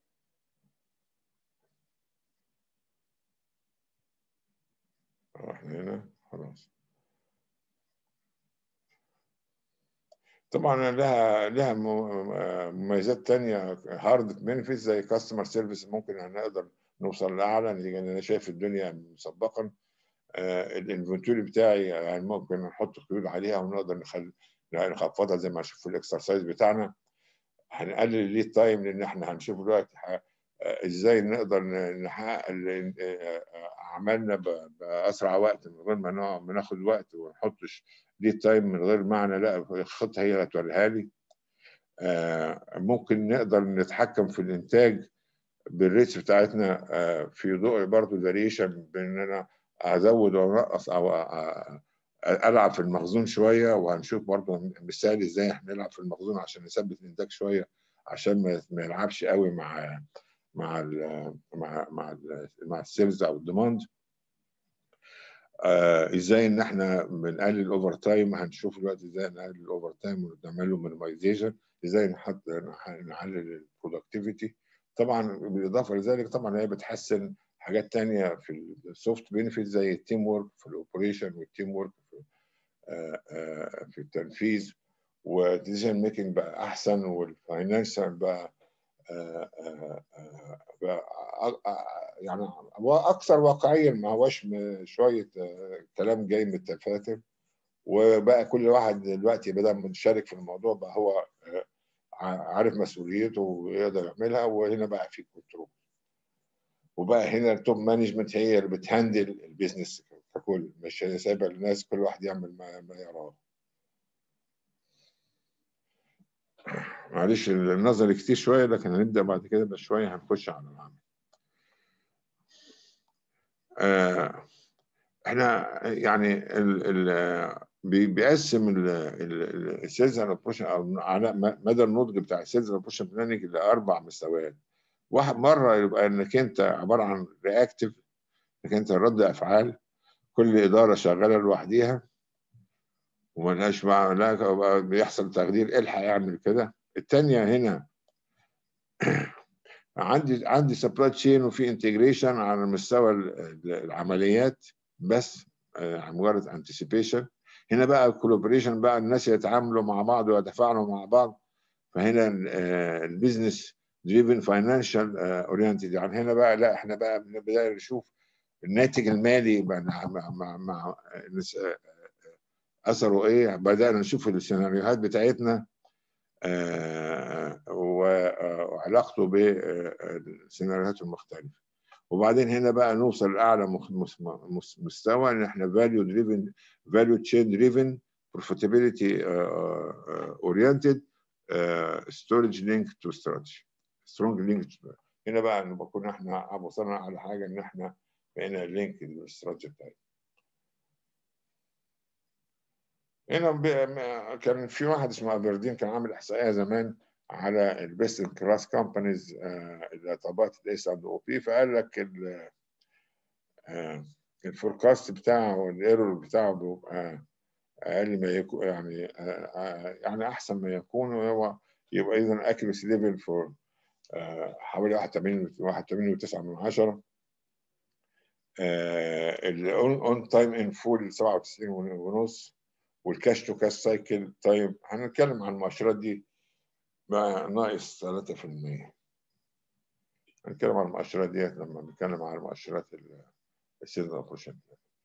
احنا هنا خلاص طبعا لها لها مميزات تانية هارد بنفيت زي كاستمر سيرفيس ممكن نقدر نوصل لاعلى نتيجه ان انا شايف الدنيا مسبقا آه الانفنتوري بتاعي يعني ممكن نحط قيود عليها ونقدر نخلي نخفضها زي ما هنشوف في الاكسرسايز بتاعنا هنقلل الليد تايم لان احنا هنشوف دلوقتي ازاي نقدر نحقق اعمالنا باسرع وقت من غير ما ناخد وقت ونحطش ليد تايم من غير معنى لا الخطه هي اللي هتوريها لي ممكن نقدر نتحكم في الانتاج بالريتس بتاعتنا في ضوء برضه فاريشن بان انا ازود وانقص او العب في المخزون شويه وهنشوف برضه مثال ازاي احنا نلعب في المخزون عشان نثبت الانتاج شويه عشان ما يلعبش قوي مع مع ال مع مع ال مع السيلز او الديماند آه ازاي ان احنا بنقلل الاوفر تايم هنشوف دلوقتي ازاي نقلل الاوفر تايم ونعمل له مينيمايزيشن ازاي نحط نعلل البرودكتيفيتي طبعا بالاضافه لذلك طبعا هي بتحسن حاجات تانية في السوفت بينفيت زي التيم ورك في الاوبريشن والتيم ورك في, آه آه في التنفيذ والديسيجن ميكنج بقى احسن والفاينانشال بقى يعني هو اكثر واقعيا ما هوش شويه كلام جاي من التفاتر وبقى كل واحد دلوقتي بدا مشارك في الموضوع بقى هو عارف مسؤوليته ويقدر يعملها وهنا بقى في كنترول وبقى هنا التوب مانجمنت هي اللي بتهندل البيزنس ككل مش سايبه للناس كل واحد يعمل ما, ما يراه معلش النظر كتير شويه لكن هنبدا بعد كده بس شويه هنخش على العمل آه احنا يعني ال ال بيقسم السيلز ابروشن او على مدى النضج بتاع السيلز ابروشن بلاننج لاربع مستويات واحد مره يبقى انك انت عباره عن رياكتيف انك انت رد افعال كل اداره شغاله لوحديها وملهاش مع لا بيحصل تغيير الحق يعمل كده الثانيه هنا عندي عندي سبلاي تشين وفي انتجريشن على مستوى العمليات بس مجرد انتسيبيشن هنا بقى الكولابوريشن بقى الناس يتعاملوا مع بعض ويتفاعلوا مع بعض فهنا البيزنس دريفن فاينانشال اورينتد يعني هنا بقى لا احنا بقى بدأنا نشوف الناتج المالي مع مع مع اثره ايه بدانا نشوف السيناريوهات بتاعتنا وعلاقته بالسيناريوهات المختلفه وبعدين هنا بقى نوصل لاعلى مستوى ان احنا فاليو دريفن فاليو تشين دريفن بروفيتابيلتي اورينتد ستورج لينك تو استراتيجي سترونج لينك هنا بقى نبقى كنا احنا وصلنا على حاجه ان احنا بقينا لينك للاستراتيجي بتاعتنا هنا كان في واحد اسمه ابردين كان عامل احصائيه زمان على البيست كلاس كومبانيز اللي طبقت الاس اند او بي فقال لك الفوركاست بتاعه والايرور بتاعه بيبقى اقل ما يكون يعني يعني احسن ما يكون وهو يبقى اذا اكيرسي ليفل فور حوالي 81 81 من 10 الاون تايم ان فول 97 ونص والكاش تو كاش سايكل طيب هنتكلم عن المؤشرات دي بقى ناقص 3% هنتكلم عن المؤشرات ديت لما نتكلم عن المؤشرات السيزون اوبريشن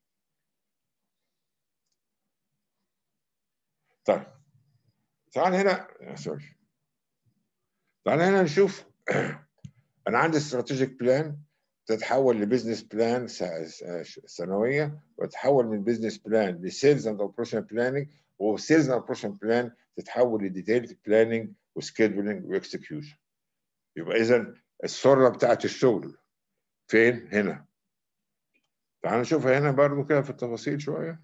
طيب تعال هنا سوري تعال هنا نشوف انا عندي استراتيجيك بلان تتحول لبزنس بلان سنويه وتتحول من بزنس بلان لسيلز اند اوبريشن بلاننج وسيلز اند اوبريشن بلان تتحول لديتيلد بلاننج وسكيدولينج واكسكيوشن يبقى اذا السره بتاعت الشغل فين هنا تعال نشوفها هنا برضو كده في التفاصيل شويه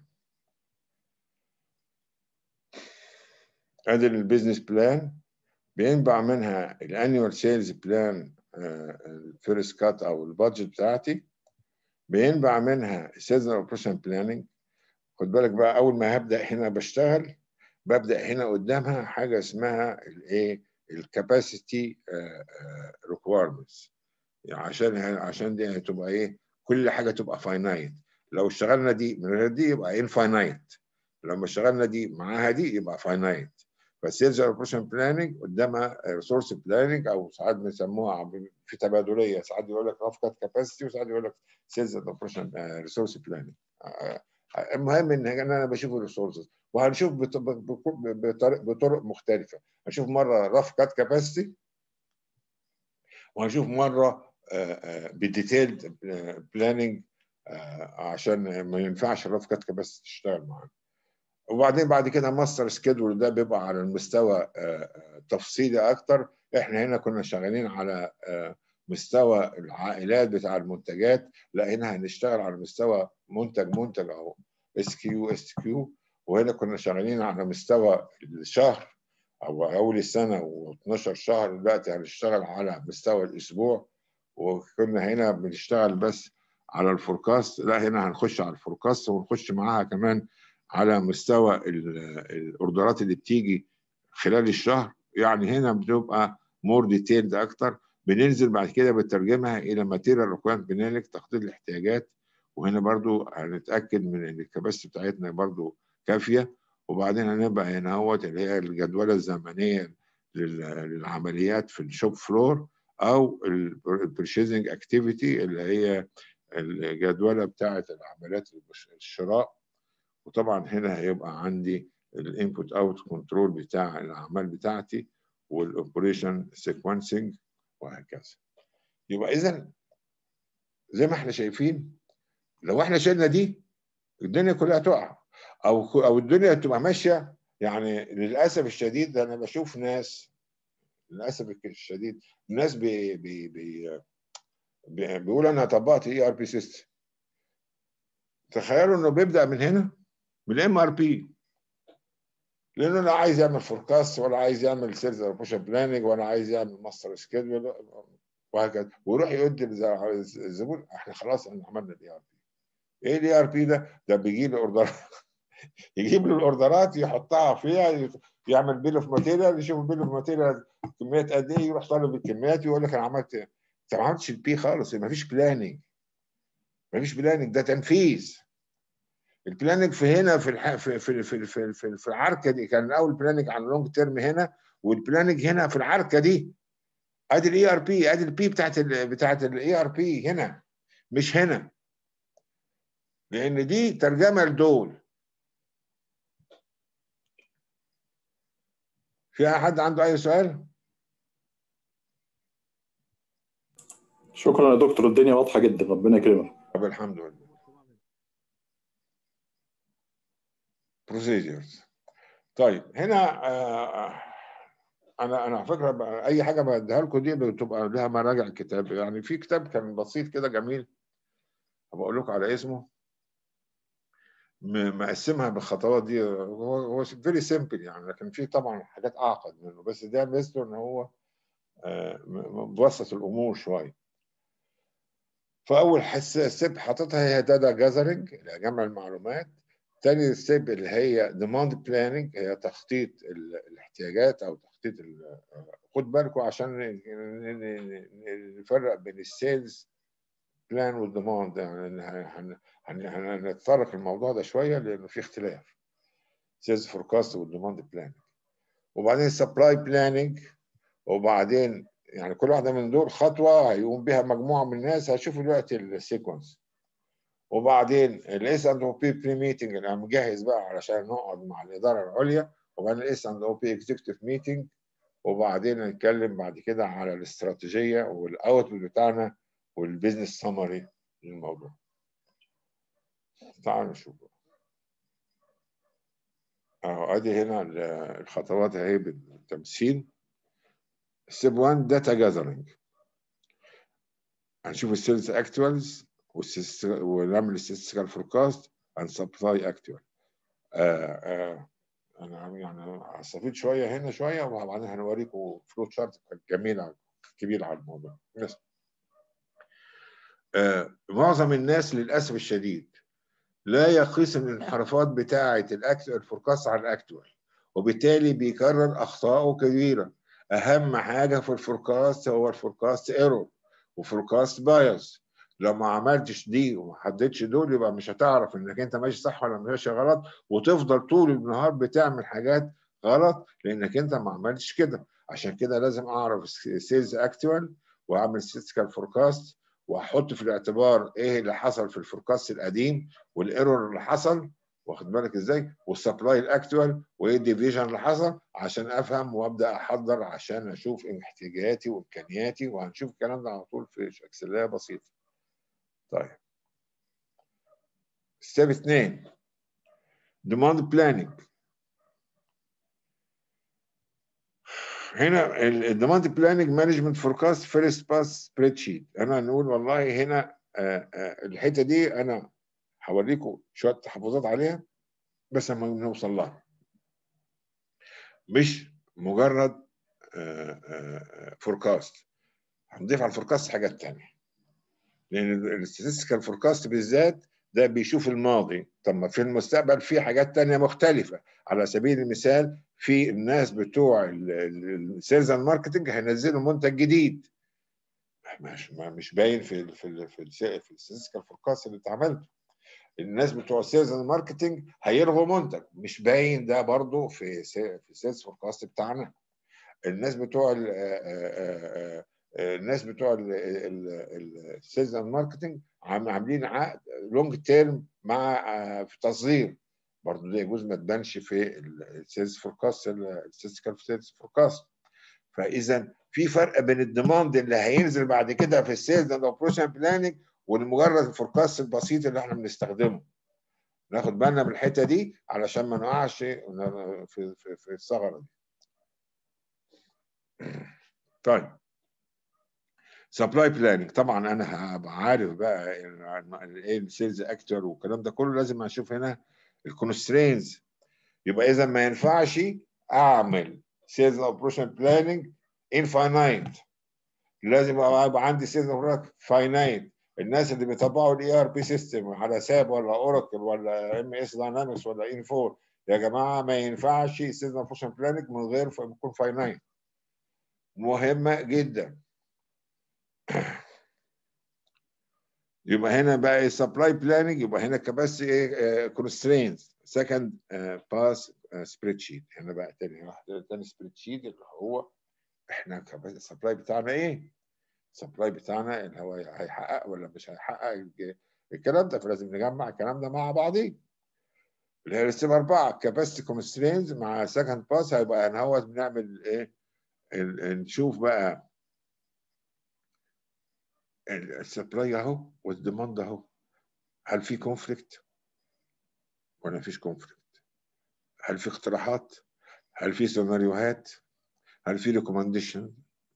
ادي البيزنس بلان بينبع منها الانيوال سيلز بلان الفيرست كات او البادجت بتاعتي بينبع منها السيزون اوبريشن بلاننج خد بالك بقى اول ما هبدا هنا بشتغل ببدا هنا قدامها حاجه اسمها الايه الكاباسيتي ريكويرمنتس عشان عشان دي هتبقى ايه كل حاجه تبقى فاينايت لو اشتغلنا دي من غير دي يبقى انفاينايت لما اشتغلنا دي معاها دي يبقى فاينايت فالسيلز اوبريشن بلاننج قدامها ريسورس بلاننج او ساعات بنسموها في تبادليه ساعات يقول لك رفقه كاباسيتي وساعات يقول لك سيلز اوبريشن ريسورس بلاننج المهم ان انا بشوف الريسورسز وهنشوف بطرق بطرق مختلفه هنشوف مره رف كات كاباسيتي وهنشوف مره بديتيلد بلاننج عشان ما ينفعش الرف كات كاباسيتي تشتغل معانا وبعدين بعد كده ماستر سكيدول ده بيبقى على المستوى تفصيلي اكتر احنا هنا كنا شغالين على مستوى العائلات بتاع المنتجات لا هنا هنشتغل على مستوى منتج منتج او اس كيو اس كيو وهنا كنا شغالين على مستوى الشهر او اول السنه و12 شهر دلوقتي هنشتغل على مستوى الاسبوع وكنا هنا بنشتغل بس على الفوركاست لا هنا هنخش على الفوركاست ونخش معاها كمان على مستوى الاوردرات اللي بتيجي خلال الشهر يعني هنا بتبقى مور ديتيلد اكتر بننزل بعد كده بترجمها الى ماتيريال ريكويرمنت بنالك تخطيط الاحتياجات وهنا برضو هنتاكد من ان الكباستي بتاعتنا برضو كافيه وبعدين هنبقى هنا اهوت اللي هي الجدوله الزمنيه للعمليات في الشوب فلور او البرشيزنج اكتيفيتي اللي هي الجدوله بتاعه العمليات الشراء وطبعا هنا هيبقى عندي الانبوت اوت كنترول بتاع الاعمال بتاعتي والاوبريشن سيكونسنج وهكذا يبقى اذا زي ما احنا شايفين لو احنا شلنا دي الدنيا كلها تقع او او الدنيا تبقى ماشيه يعني للاسف الشديد انا بشوف ناس للاسف الشديد ناس بي بي بي بيقول انا طبقت اي ار بي سيستم تخيلوا انه بيبدا من هنا من الام ار بي لانه لا عايز يعمل فوركاست ولا عايز يعمل سيلز بوشن بلاننج ولا عايز يعمل ماستر سكيدول وهكذا ويروح يودي الزبون احنا خلاص احنا عملنا الاي ار بي ايه الاي ار بي ده؟ ده بيجيب له اوردر يجيب له الاوردرات يحطها فيها يعمل بيل اوف ماتيريال يشوف البيل اوف ماتيريال كميات قد ايه يروح طالب الكميات ويقول لك انا عملت انت ما عملتش البي خالص ما فيش بلاننج ما فيش بلاننج ده تنفيذ البلاننج في هنا في الح... في في في في, في, في العركه دي كان الاول بلاننج على اللونج تيرم هنا والبلاننج هنا في العركه دي ادي الاي ار بي ادي البي بتاعت ال بتاعت الاي ار بي هنا مش هنا لان دي ترجمه لدول في حد عنده اي سؤال؟ شكرا يا دكتور الدنيا واضحه جدا ربنا يكرمك طب الحمد لله procedures طيب هنا آه انا انا على فكره اي حاجه بديها لكم دي بتبقى لها مراجع كتاب يعني في كتاب كان بسيط كده جميل بقول لكم على اسمه مقسمها بالخطوات دي هو هو فيري سيمبل يعني لكن في طبعا حاجات اعقد منه بس ده ميزته ان هو مبسط الامور شويه فاول ستيب حاططها هي داتا جاذرنج اللي هي جمع المعلومات تاني ستيب اللي هي ديماند بلاننج هي تخطيط الاحتياجات او تخطيط خد بالكم عشان نفرق بين السيلز بلان والديماند يعني هنتطرق الموضوع ده شويه لانه في اختلاف سيلز فوركاست والديماند بلاننج وبعدين السبلاي بلاننج وبعدين يعني كل واحده من دول خطوه هيقوم بها مجموعه من الناس هشوفوا دلوقتي السيكونس وبعدين الاس اند او بي بري ميتنج انا مجهز بقى علشان نقعد مع الاداره العليا وبعدين الاس اند او بي اكزيكتيف ميتنج وبعدين نتكلم بعد كده على الاستراتيجيه والاوتبوت بتاعنا والبيزنس سمري للموضوع تعالوا نشوف اهو ادي هنا الخطوات اهي بالتمثيل ستيب 1 داتا جاذرنج هنشوف السيلز اكتوالز ونعمل statistical forecast and supply actual انا يعني هستفيد شويه هنا شويه وبعدين هنوريكم فلو تشارت جميله كبيره على الموضوع بس آه معظم الناس للاسف الشديد لا يقيس الانحرافات بتاعه الاكتوال فوركاست على الاكتوال وبالتالي بيكرر اخطائه كبيره اهم حاجه في الفوركاست هو الفوركاست ايرور وفوركاست بايس لو ما عملتش دي وما حددتش دول يبقى مش هتعرف انك انت ماشي صح ولا ماشي غلط وتفضل طول النهار بتعمل حاجات غلط لانك انت ما عملتش كده عشان كده لازم اعرف سيلز اكتوال واعمل ستاتيكال فوركاست واحط في الاعتبار ايه اللي حصل في الفوركاست القديم والايرور اللي حصل واخد بالك ازاي والسبلاي الاكتوال وايه الديفيجن اللي حصل عشان افهم وابدا احضر عشان اشوف احتياجاتي وامكانياتي وهنشوف الكلام ده على طول في اكسليه بسيطه طيب ستيب اثنين demand planning هنا الديماند بلاننج مانجمنت فوركاست فيرست باس سبريد شيت انا نقول والله هنا الحته دي انا هوريكم شويه تحفظات عليها بس لما نوصل لها مش مجرد فوركاست هنضيف على الفوركاست حاجات تانية لان الاستاتستيكال فوركاست بالذات ده بيشوف الماضي طب ما في المستقبل في حاجات تانية مختلفة على سبيل المثال في الناس بتوع السيلز اند ماركتنج هينزلوا منتج جديد مش مش باين في في في في الستاتستيكال فوركاست اللي انت عملته الناس بتوع السيلز اند ماركتنج هيلغوا منتج مش باين ده برضو في في السيلز فوركاست بتاعنا الناس بتوع الناس بتوع السيلز اند ماركتنج عاملين عقد لونج تيرم مع في تصدير برضه ده يجوز ما تبانش في السيلز فوركاست الستاتستيكال سيلز فوركاست فاذا في فرق بين الديماند اللي هينزل بعد كده في السيلز اند اوبريشن بلاننج والمجرد الفوركاست البسيط اللي احنا بنستخدمه ناخد بالنا من الحته دي علشان ما نقعش في في في الثغره دي طيب سبلاي بلاننج طبعا انا هبقى عارف بقى ايه السيلز اكتر والكلام ده كله لازم اشوف هنا الكونسترينز يبقى اذا ما ينفعش اعمل سيلز اوبريشن بلاننج انفاينايت لازم يبقى عندي سيلز اوبريشن فاينايت الناس اللي بيطبقوا الاي ار بي سيستم على ساب ولا اوراكل ولا ام اس داينامكس ولا ان 4 يا جماعه ما ينفعش سيلز اوبريشن بلاننج من غير يكون فاينايت مهمه جدا يبقى هنا بقى ايه سبلاي بلاننج يبقى هنا كباس ايه كونسترينز سكند باس سبريد شيت هنا بقى تاني واحده تاني سبريد شيت اللي هو احنا السبلاي بتاعنا ايه؟ السبلاي بتاعنا اللي هو هيحقق ولا مش هيحقق الكلام ده فلازم نجمع الكلام ده مع بعضيه اللي هي رسم اربعه كاباسيتي كونسترينز مع سكند باس هيبقى انا هو بنعمل ايه؟ نشوف بقى السبلاي اهو والديماند اهو هل في كونفليكت ولا مفيش كونفليكت هل في اقتراحات هل في سيناريوهات هل في ريكومنديشن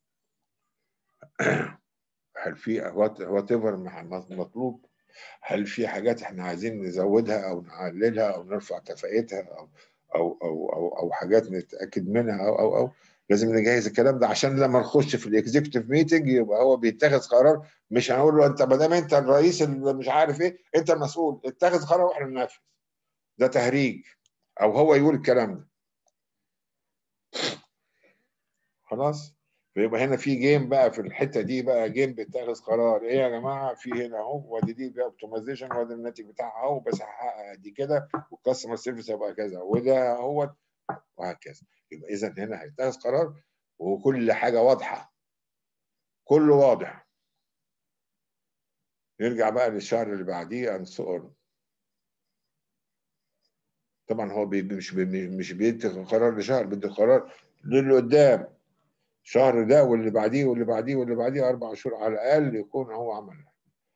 هل في وات ايفر مطلوب هل في حاجات احنا عايزين نزودها او نعللها او نرفع كفاءتها او او او او, أو حاجات نتاكد منها او او او لازم نجهز الكلام ده عشان لما نخش في الاكزيكتيف ميتنج يبقى هو بيتخذ قرار مش هنقول له انت ما دام انت الرئيس اللي مش عارف ايه انت المسؤول اتخذ قرار واحنا ننفذ ده تهريج او هو يقول الكلام ده خلاص فيبقى هنا في جيم بقى في الحته دي بقى جيم بيتخذ قرار ايه يا جماعه في هنا اهو وادي دي بقى اوبتمايزيشن وادي الناتج بتاعها اهو بس هحقق دي كده والكاستمر سيرفيس هيبقى كذا وده هو وهكذا يبقى اذا هنا هيتخذ قرار وكل حاجه واضحه كله واضح نرجع بقى للشهر اللي بعديه and so on طبعا هو بي مش بي مش بيدي قرار لشهر بيدي قرار للي قدام الشهر ده واللي بعديه واللي بعديه واللي بعديه اربع شهور على الاقل يكون هو عملها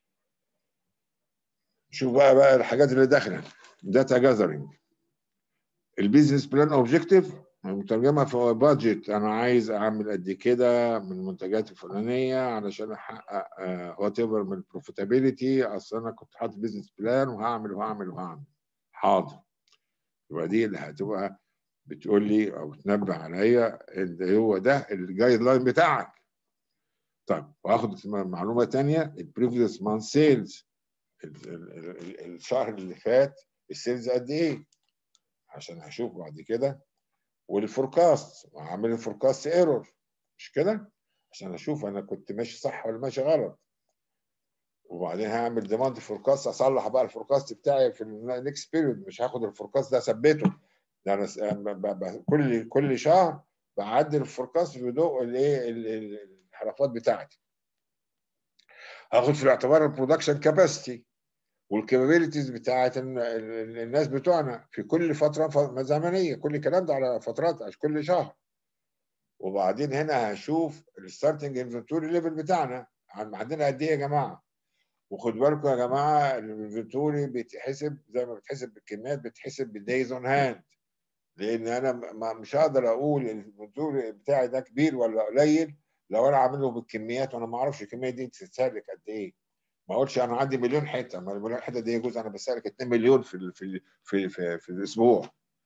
شوف بقى بقى الحاجات اللي داخله داتا جاذرنج البيزنس بلان اوبجيكتيف مترجمه في بادجت انا عايز اعمل قد كده من المنتجات الفلانيه علشان احقق وات ايفر من البروفيتابيلتي اصل انا كنت حاطط بيزنس بلان وهعمل وهعمل وهعمل حاضر يبقى دي اللي هتبقى بتقول لي او تنبه عليا اللي هو ده الجايد لاين بتاعك طيب واخد معلومه ثانيه البريفيوس مان سيلز الشهر اللي فات السيلز قد ايه عشان هشوف بعد كده والفوركاست وهعمل الفوركاست ايرور مش كده عشان اشوف انا كنت ماشي صح ولا ماشي غلط وبعدين هعمل ديماند فوركاست اصلح بقى الفوركاست بتاعي في النكست بيريود مش هاخد الفوركاست ده اثبته ده انا كل كل شهر بعدل الفوركاست بضوء الايه الحركات بتاعتي هاخد في الاعتبار البرودكشن كاباسيتي والكابابيلتيز بتاعت الناس بتوعنا في كل فتره زمنيه كل الكلام ده على فترات كل شهر وبعدين هنا هشوف الستارتنج انفنتوري ليفل بتاعنا عندنا قد ايه يا جماعه وخد بالكم يا جماعه الانفنتوري بيتحسب زي ما بتحسب بالكميات بتحسب بالدايز اون هاند لان انا مش هقدر اقول الانفنتوري بتاعي ده كبير ولا قليل لو انا عامله بالكميات وانا ما اعرفش الكميه دي تتسلك قد ايه ما اقولش انا عندي مليون حته ما المليون حته دي يجوز انا بسالك 2 مليون في ال في ال في, في, في الاسبوع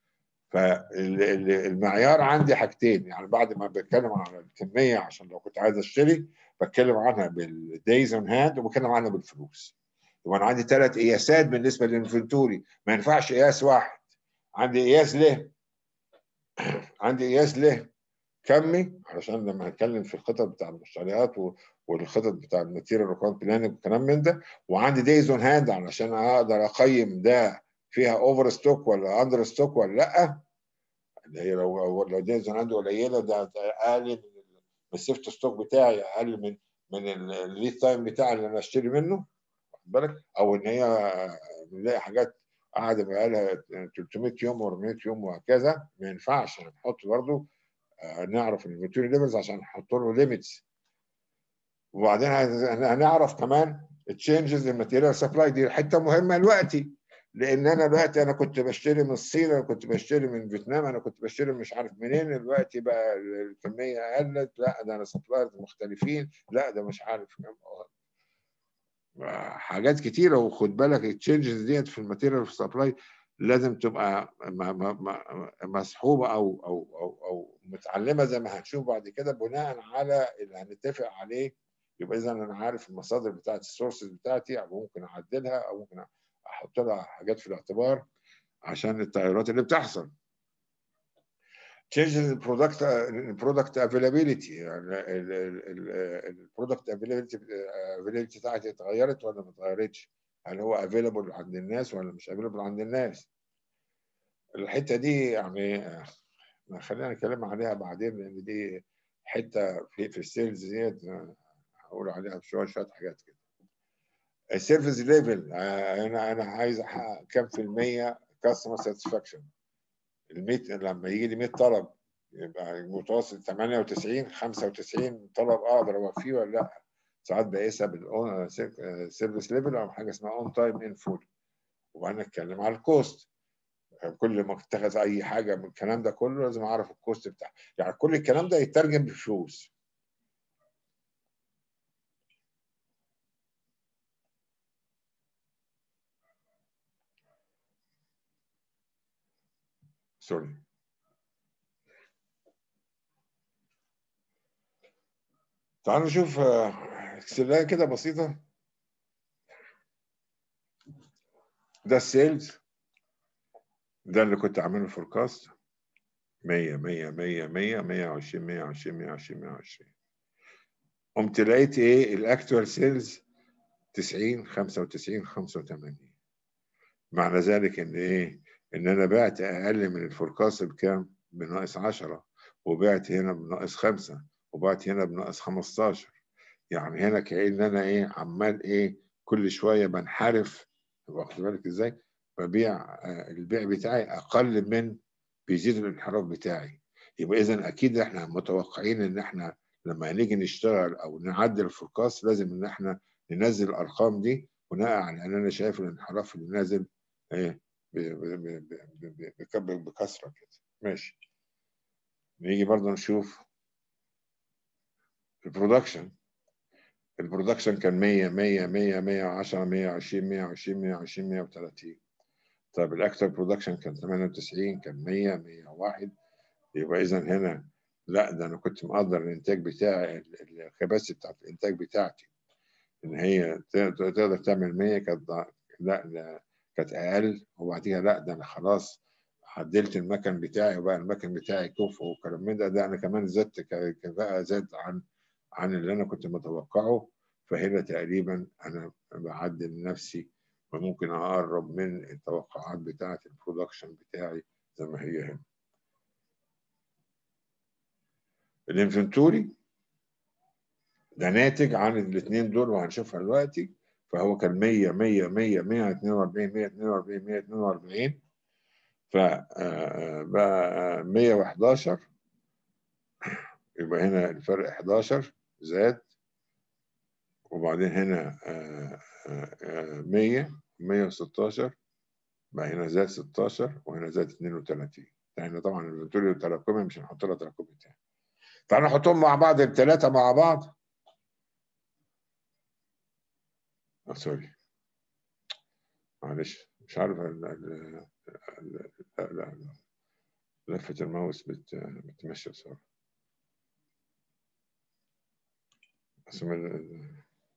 فالمعيار عندي حاجتين يعني بعد ما بتكلم عن الكميه عشان لو كنت عايز اشتري بتكلم عنها بالدايز اون هاند وبتكلم عنها بالفلوس يبقى انا عندي ثلاث قياسات بالنسبه للانفنتوري ما ينفعش قياس واحد عندي قياس له عندي قياس له كمي علشان لما هنتكلم في الخطط بتاع المشتريات والخطط بتاع الماتيريال ريكويرمنت بلاننج والكلام من ده وعندي دايز اون هاند علشان اقدر اقيم ده فيها اوفر ستوك ولا اندر ستوك ولا لا اللي هي لو لو دايز اون هاند قليله ده اقل من السيفت ستوك بتاعي اقل من من الليد تايم بتاعي اللي انا اشتري منه واخد بالك او ان هي بنلاقي حاجات قاعده بقالها 300 يوم و400 يوم وهكذا ما ينفعش نحط برضه نعرف الماتيريال ليفلز عشان نحط له ليميتس وبعدين هنعرف كمان تشينجز الماتيريال سبلاي دي حته مهمه دلوقتي لان انا دلوقتي انا كنت بشتري من الصين انا كنت بشتري من فيتنام انا كنت بشتري مش عارف منين دلوقتي بقى الكميه قلت لا ده انا سبلايرز مختلفين لا ده مش عارف حاجات كتيره وخد بالك التشينجز ديت في الماتيريال سبلاي لازم تبقى مسحوبه او او او او متعلمه زي ما هنشوف بعد كده بناء على اللي هنتفق عليه يبقى اذا انا عارف المصادر بتاعت السورسز بتاعتي او ممكن اعدلها او ممكن احط لها حاجات في الاعتبار عشان التغيرات اللي بتحصل. changes in product product availability يعني البرودكت availability بتاعتي اتغيرت ولا ما اتغيرتش؟ هل هو available عند الناس ولا مش available عند الناس؟ الحته دي يعني خلينا نتكلم عليها بعدين لان دي حته في في السيلز ديت هقول عليها شويه شويه حاجات كده. السيرفيس ليفل انا انا عايز احقق كام في الميه كاستمر ساتسفاكشن ال 100 لما يجي لي 100 طلب يبقى المتوسط 98 95 طلب اقدر اوفيه ولا لا ساعات بقيسها بالسيرفيس ليفل او حاجه اسمها اون تايم ان فول وبعدين نتكلم على الكوست كل ما اتخذ اي حاجه من الكلام ده كله لازم اعرف الكوست بتاعه يعني كل الكلام ده يترجم بفلوس سوري تعالوا نشوف اكسلايه كده بسيطه ده السيلز ده اللي كنت عامله فوركاست 100 100 100 100 120 120 120 120 قمت لقيت ايه الاكتوال سيلز 90 95 85 معنى ذلك ان ايه ان انا بعت اقل من الفوركاست بكام؟ بناقص 10 وبعت هنا بناقص 5 وبعت هنا بناقص 15 يعني هنا كأن انا ايه عمال ايه كل شويه بنحرف واخد بالك ازاي؟ ببيع البيع بتاعي اقل من بيزيد الانحراف بتاعي يبقى اذا اكيد احنا متوقعين ان احنا لما نيجي نشتغل او نعدل الفوركاست لازم ان احنا ننزل الارقام دي بناء على ان انا شايف الانحراف اللي نازل ايه بكثره كده ماشي نيجي برضه نشوف البرودكشن البرودكشن كان 100 100 100 110 120 120 120 130 طيب الاكتر برودكشن كان 98 كان 100 101 يبقى اذا هنا لا ده انا كنت مقدر الانتاج بتاعي الكباسيتي بتاعت الانتاج بتاعتي ان هي تقدر تعمل 100 كانت لا ده كانت اقل وبعديها لا ده انا خلاص عدلت المكن بتاعي وبقى المكن بتاعي كفء والكلام من ده ده انا كمان زدت كفاءه زاد عن عن اللي انا كنت متوقعه فهنا تقريبا انا بعدل نفسي وممكن اقرب من التوقعات بتاعه البرودكشن بتاعي زي ما هي هنا الانفنتوري ده ناتج عن الاثنين دول وهنشوفها دلوقتي فهو كان 100 100 100 142 142 142 فبقى 111 يبقى هنا الفرق 11 زاد وبعدين هنا 100 116 بقى هنا زاد 16 وهنا زاد 32 هنا طبعا الفيكتوريا والتراكمي مش هنحط لها تراكمي تاني تعالى نحطهم مع بعض الثلاثة مع بعض اه سوري معلش مش عارف ال ال لا لا لفة الماوس بت... بتمشي بسرعة اسم ال...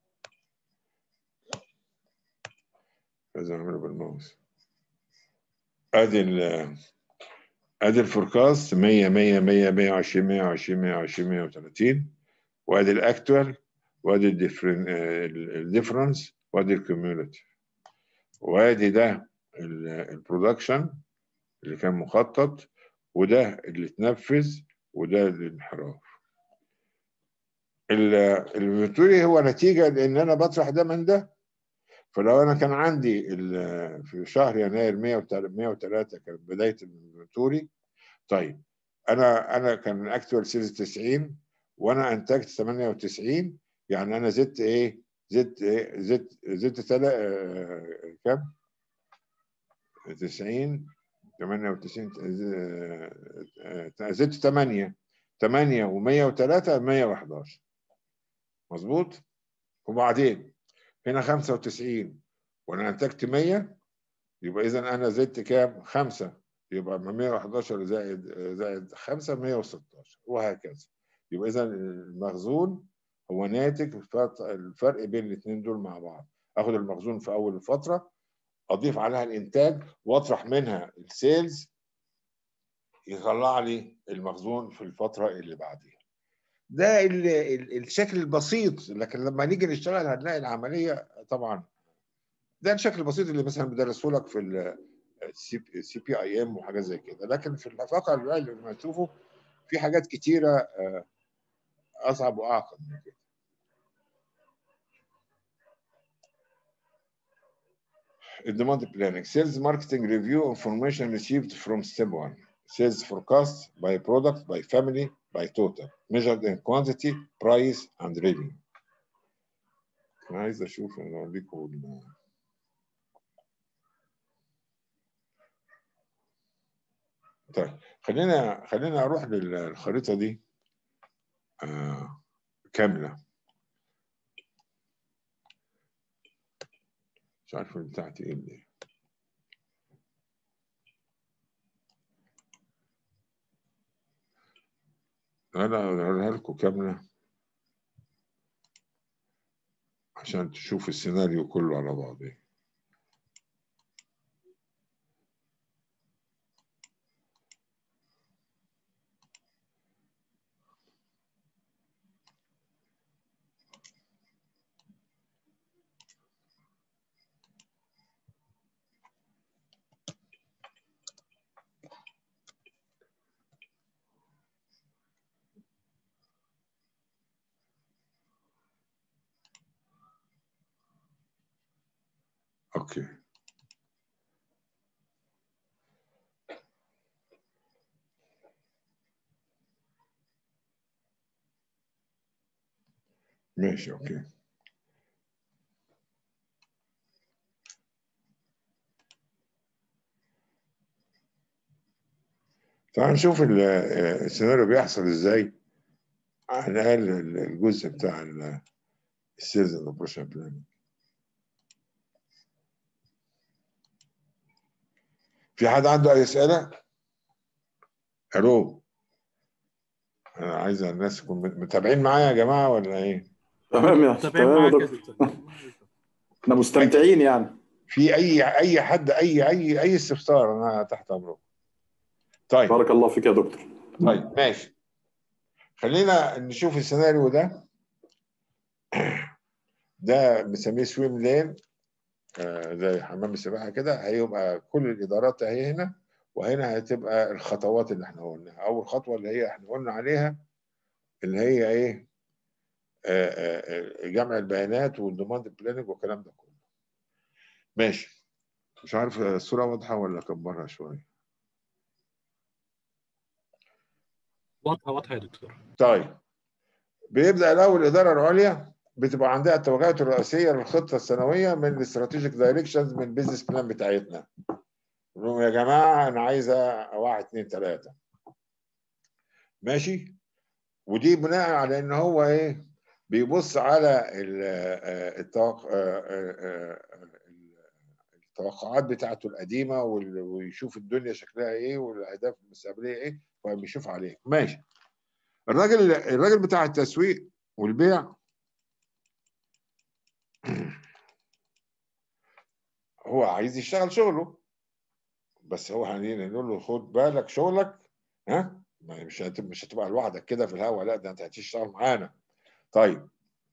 لازم اعمله بالماوس ادي ال ادي الفوركاست 100 100 100 120 120 120 130 وادي الاكتوال وادي الديفرنس وادي الكوميوليتيف وادي ده البرودكشن اللي كان مخطط وده اللي اتنفذ وده الانحراف الفيكتوري هو نتيجة لأن أنا بطرح ده من ده فلو أنا كان عندي في شهر يناير 103 كانت بداية الفيكتوري طيب أنا أنا كان اكتوال سيلز 90 وأنا أنتجت 98 يعني أنا زدت إيه؟ زدت إيه؟ زدت زدت تلا آه كام؟ 90 98 زدت 8 8 و103 111 مظبوط وبعدين هنا 95 وانا انتجت 100 يبقى اذا انا زدت كام 5 يبقى 111 زائد زائد 5 116 وهكذا يبقى اذا المخزون هو ناتج الفرق بين الاثنين دول مع بعض اخد المخزون في اول الفتره اضيف عليها الانتاج واطرح منها السيلز يطلع لي المخزون في الفتره اللي بعديها ده ال ال الشكل البسيط لكن لما نيجي نشتغل هنلاقي العمليه طبعا ده الشكل البسيط اللي مثلا بيدرسوا لك في السي بي اي ام وحاجات زي كده لكن في الواقع اللي لما تشوفه في حاجات كتيره اصعب واعقد من كده demand planning sales marketing review information received from step one sales forecast by product by family by total measured in quantity price and revenue انا عايز اشوف انا اوريكم طيب خلينا خلينا اروح للخريطه دي آه كامله مش عارف بتاعتي ايه دي انا اقولها لكم كامله عشان تشوف السيناريو كله على بعضه اوكي ماشي اوكي تعال نشوف السيناريو بيحصل ازاي على الاقل الجزء بتاع السيلز اند اوبريشن بلاننج في حد عنده اي اسئله؟ الو انا عايز الناس يكون متابعين معايا يا جماعه ولا ايه؟ تمام يا تابعين تمام يا معاك يا دكتور دكتور احنا مستمتعين يعني في اي اي حد اي اي اي استفسار انا تحت امرك طيب بارك الله فيك يا دكتور طيب ماشي خلينا نشوف السيناريو ده ده بنسميه سويم لين آه، زي حمام السباحه كده هيبقى كل الادارات اهي هنا وهنا هتبقى الخطوات اللي احنا قلناها اول خطوه اللي هي احنا قلنا عليها اللي هي ايه آه، آه، آه، جمع البيانات والديماند بلاننج والكلام ده كله ماشي مش عارف الصوره واضحه ولا اكبرها شويه واضحه واضحه يا دكتور طيب بيبدا الاول الاداره العليا بتبقى عندها التوجهات الرئيسيه للخطه السنويه من الاستراتيجيك دايركشنز من البيزنس بلان بتاعتنا نقول لهم يا جماعه انا عايزه واحد اثنين ثلاثه ماشي ودي بناء على ان هو ايه بيبص على ال- آه، التوق- آه، آه، آه، التوقعات بتاعته القديمه وال- ويشوف الدنيا شكلها ايه والاهداف المستقبليه ايه فبيشوف عليه ماشي الراجل الراجل بتاع التسويق والبيع هو عايز يشتغل شغله بس هو هنيجي نقول له خد بالك شغلك ها ما- مش هت- مش هتبقى لوحدك كده في الهوا لا ده انت هتشتغل معانا طيب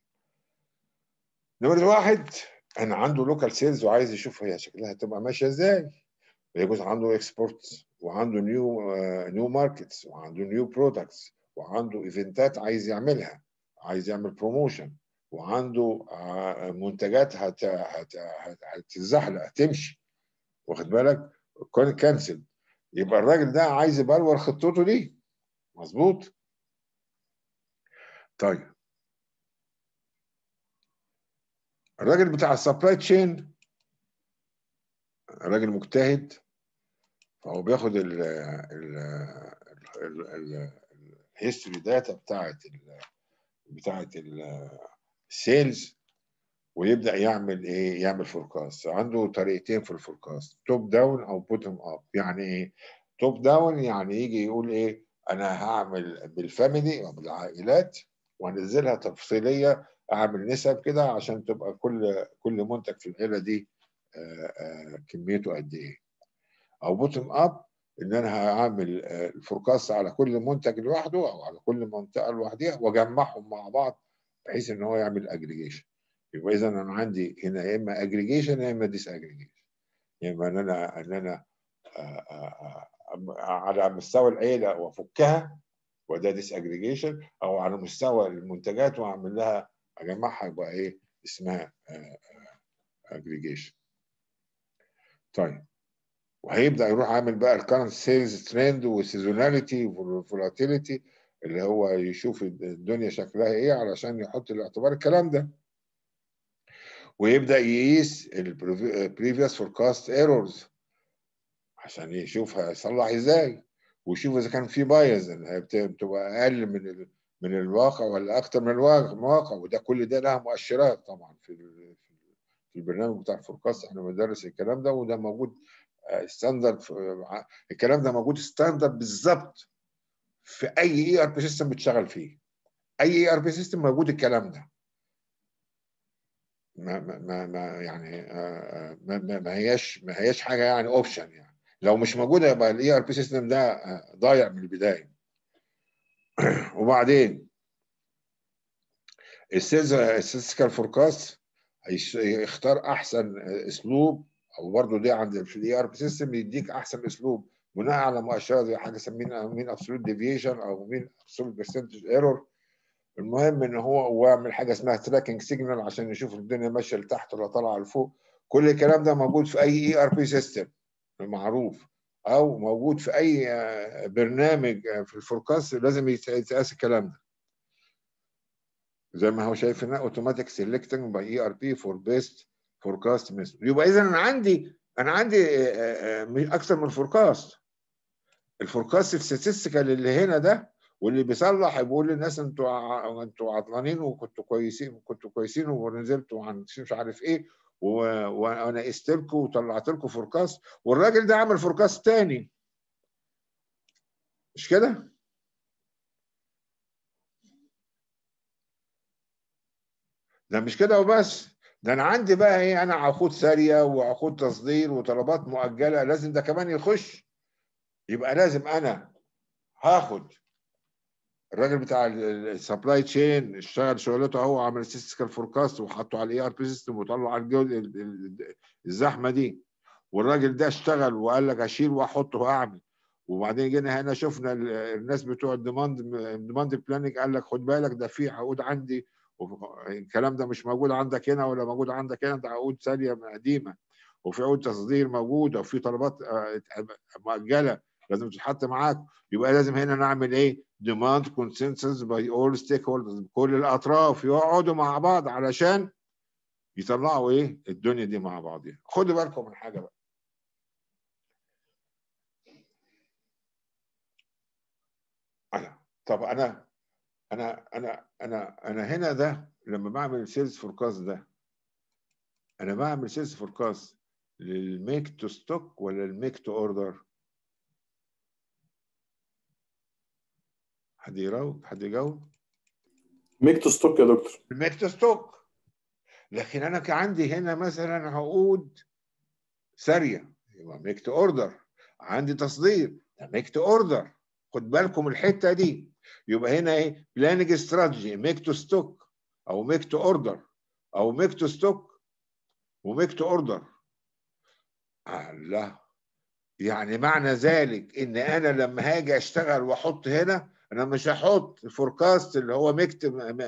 نمرة واحد انا عنده لوكال سيلز وعايز يشوف هي شكلها هتبقى ماشيه ازاي يجوز عنده اكسبورت وعنده نيو نيو ماركتس وعنده نيو برودكتس وعنده ايفنتات عايز يعملها عايز يعمل بروموشن وعنده آه، منتجات هت هت هت- هتتزحلق هتمشي واخد بالك كون كانسل يبقى الراجل ده عايز يبلور خطته دي مظبوط طيب الراجل بتاع السبلاي تشين راجل مجتهد فهو بياخد ال ال الهيستوري داتا بتاعت ال بتاعت السيلز ويبدا يعمل ايه يعمل فوركاست عنده طريقتين في الفوركاست توب داون او بوتوم اب يعني ايه توب داون يعني يجي يقول ايه انا هعمل بالفاميلي او بالعائلات وانزلها تفصيليه اعمل نسب كده عشان تبقى كل كل منتج في العيله دي آه، آه، كميته قد ايه او بوتوم اب ان انا هعمل آه، الفوركاست على كل منتج لوحده او على كل منطقه لوحدها واجمعهم مع بعض بحيث ان هو يعمل اجريجيشن يبقى اذا انا عندي هنا يا اما اجريجيشن يا اما ديس اجريجيشن يا اما ان انا ان انا آه، آه، آه، على مستوى العيله وافكها وده ديس اجريجيشن او على مستوى المنتجات واعمل لها اجمعها يبقى ايه اسمها اجريجيشن طيب وهيبدا يروح عامل بقى الكرنت سيلز ترند وسيزوناليتي وفولاتيليتي اللي هو يشوف الدنيا شكلها ايه علشان يحط الاعتبار الكلام ده ويبدا يقيس البريفيوس فوركاست ايرورز عشان يشوف هيصلح ازاي ويشوف اذا كان في بايز بتبقى اقل من ال... من الواقع ولا اكتر من الواقع الواقع وده كل ده لها مؤشرات طبعا في ال... في البرنامج بتاع الفوركاست احنا بندرس الكلام ده وده موجود ستاندرد الكلام ده موجود ستاندرد بالظبط في اي اي ار بي سيستم بتشتغل فيه اي اي ار بي سيستم موجود الكلام ده ما ما ما يعني آه، ما, ما, ما هياش ما هياش حاجه يعني اوبشن يعني لو مش موجوده يبقى الاي ار بي سيستم ده آه، ضايع من البدايه وبعدين السيلز الستاتستيكال فوركاست يختار احسن اسلوب او برضه دي عند في الاي ار بي سيستم يديك احسن اسلوب بناء على مؤشرات زي حاجه سمينا مين ابسولوت ديفيشن او مين ابسولوت برسنتج ايرور المهم ان هو ويعمل حاجه اسمها تراكنج سيجنال عشان يشوف الدنيا ماشيه لتحت ولا طالعه لفوق كل الكلام ده موجود في اي اي ار بي سيستم معروف او موجود في اي برنامج في الفوركاست لازم يتقاس الكلام ده زي ما هو شايف هنا اوتوماتيك سيلكتنج باي اي ار بي فور بيست فوركاست ميثود يبقى اذا انا عندي انا عندي اكثر من فوركاست الفوركاست الستاتستيكال اللي هنا ده واللي بيصلح بيقول للناس انتوا انتوا عطلانين وكنتوا كويسين كنتوا كويسين ونزلتوا عن مش عارف ايه وانا قست لكم وطلعت لكم فوركاست والراجل ده عمل فوركاست تاني مش كده؟ ده مش كده وبس ده انا عندي بقى ايه انا عقود ساريه وعقود تصدير وطلبات مؤجله لازم ده كمان يخش يبقى لازم انا هاخد الراجل بتاع السبلاي تشين اشتغل شغلته اهو عمل ستاتستيكال فوركاست وحطه على الاي ار بي سيستم وطلع الزحمه دي والراجل ده اشتغل وقال لك اشيل واحط واعمل وبعدين جينا هنا شفنا الناس بتوع الديماند الديماند بلاننج قال لك خد بالك ده في عقود عندي الكلام ده مش موجود عندك هنا ولا موجود عندك هنا ده عقود ساريه قديمه وفي عقود تصدير موجوده وفي طلبات مؤجله لازم تتحط معاك يبقى لازم هنا نعمل ايه؟ ديماند كونسنسس باي اول ستيك هولدرز كل الاطراف يقعدوا مع بعض علشان يطلعوا ايه؟ الدنيا دي مع بعضها خدوا بالكم من حاجه بقى أنا. طب انا انا انا انا انا هنا ده لما بعمل سيلز فوركاست ده انا بعمل سيلز فوركاست للميك تو ستوك ولا الميك تو اوردر حد يراود حد يجاوب ميك تو ستوك يا دكتور الميك تو ستوك لكن انا كان عندي هنا مثلا عقود ساريه يبقى ميك تو اوردر عندي تصدير ميك تو اوردر خد بالكم الحته دي يبقى هنا ايه بلاننج استراتيجي ميك تو ستوك او ميك تو اوردر او ميك تو ستوك وميك تو اوردر لا يعني معنى ذلك ان انا لما هاجي اشتغل واحط هنا انا مش هحط الفوركاست اللي هو ميك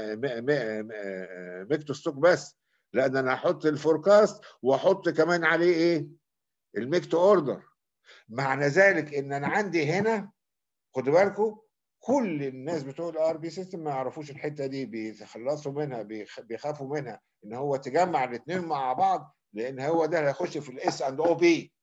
ميك تو ستوك بس لا ده انا هحط الفوركاست واحط كمان عليه ايه الميك تو اوردر معنى ذلك ان انا عندي هنا خدوا بالكم كل الناس بتوع الار بي سيستم ما يعرفوش الحته دي بيتخلصوا منها بيخ- بيخافوا منها ان هو تجمع الاثنين مع بعض لان هو ده اللي هيخش في الاس اند او بي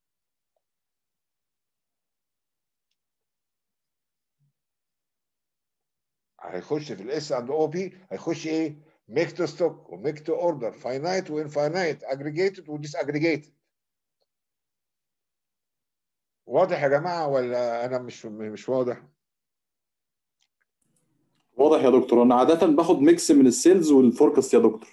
هيخش في الاس اند او بي هيخش ايه ميك تو ستوك وميك تو اوردر فاينايت وانفاينايت اجريجيتد وديس اجريجيتد واضح يا جماعه ولا انا مش مش واضح واضح يا دكتور انا عاده باخد ميكس من السيلز والفوركاست يا دكتور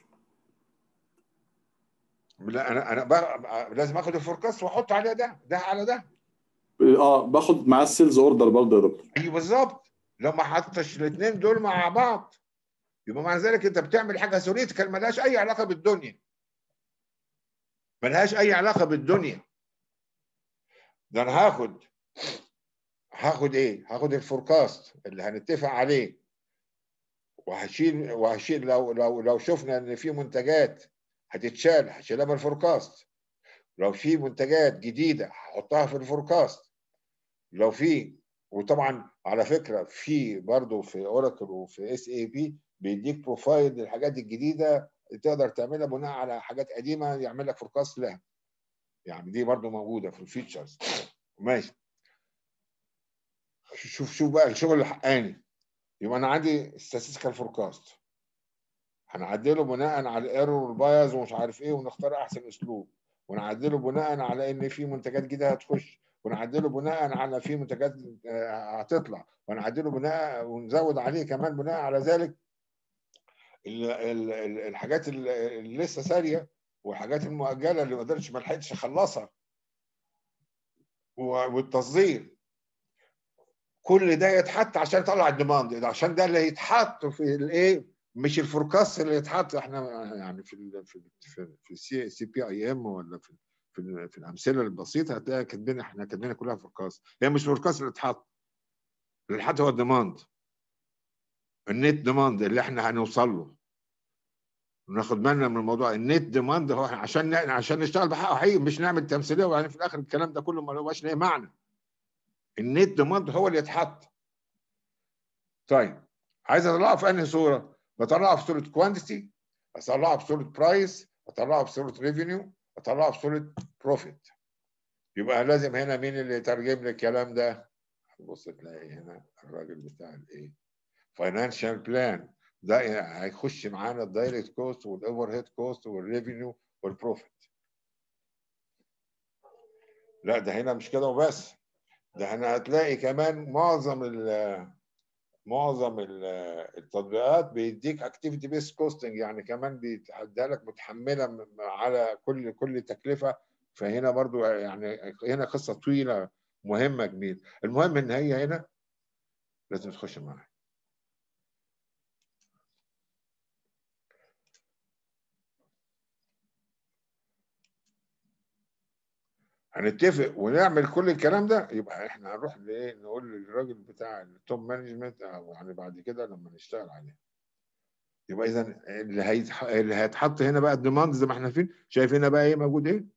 لا انا انا بقى لازم اخد الفوركاست واحط عليه ده ده على ده اه باخد معاه السيلز اوردر برضه يا دكتور ايوه بالظبط لو ما حطش الاثنين دول مع بعض يبقى معنى ذلك انت بتعمل حاجه ثوريتيكال ملهاش اي علاقه بالدنيا ملهاش اي علاقه بالدنيا ده انا هاخد هاخد ايه هاخد الفوركاست اللي هنتفق عليه وهشيل وهشيل لو لو لو شفنا ان في منتجات هتتشال هشيلها من الفوركاست لو في منتجات جديده هحطها في الفوركاست لو في وطبعا على فكره في برضه في اوراكل وفي اس اي بي بيديك بروفايل للحاجات الجديده تقدر تعملها بناء على حاجات قديمه يعمل لك فوركاست لها يعني دي برضه موجوده في الفيتشرز ماشي شوف شوف بقى الشغل الحقاني يبقى انا عندي statistical forecast هنعدله بناء على الايرور والبايز ومش عارف ايه ونختار احسن اسلوب ونعدله بناء على ان في منتجات جديده هتخش ونعدله بناء على في منتجات آه، هتطلع ونعدله بناء ونزود عليه كمان بناء على ذلك ال- ال- ال- الحاجات ال- اللي لسه ساريه والحاجات المؤجله اللي ما قدرتش ما لحقتش اخلصها و- والتصدير كل ده يتحط عشان يطلع الديماند ده عشان ده اللي يتحط في الايه مش الفوركاست اللي يتحط احنا يعني في ال في ال في, في السي سي بي اي ام ولا في في, ال- في الامثله البسيطه هتلاقي كاتبين احنا كاتبينها كلها فوركاست هي مش فوركاست اللي اتحط اللي اتحط هو الديماند النت ديماند اللي احنا هنوصل له ناخد بالنا من الموضوع النت ديماند هو إحنا عشان ن- عشان نشتغل بحقه حقيقي مش نعمل تمثيليه وبعدين في الاخر الكلام ده كله ما لهوش ليه معنى النت ديماند هو اللي يتحط طيب عايز اطلعه في انهي صوره؟ بطلعه في صوره كوانتيتي اطلعه في صوره برايس اطلعه في صوره ريفينيو اطلعه في صوره بروفيت يبقى لازم هنا مين اللي يترجم لي الكلام ده؟ بص تلاقي هنا الراجل بتاع الايه؟ فاينانشال بلان ده هيخش معانا الدايركت كوست والاوفر هيد كوست والريفينيو والبروفيت لا ده هنا مش كده وبس ده هنا هتلاقي كمان معظم ال معظم ال- التطبيقات بيديك اكتيفيتي بيس كوستنج يعني كمان بيديها لك متحمله م- على كل كل تكلفه فهنا برضو يعني هنا قصه طويله مهمه جميل المهم ان هي هنا لازم تخش معاها هنتفق ونعمل كل الكلام ده يبقى احنا هنروح لايه نقول للراجل بتاع التوب مانجمنت او يعني بعد كده لما نشتغل عليه يبقى اذا اللي هيتح... اللي هيتحط هنا بقى الديماند زي ما احنا فين شايف هنا بقى ايه موجود ايه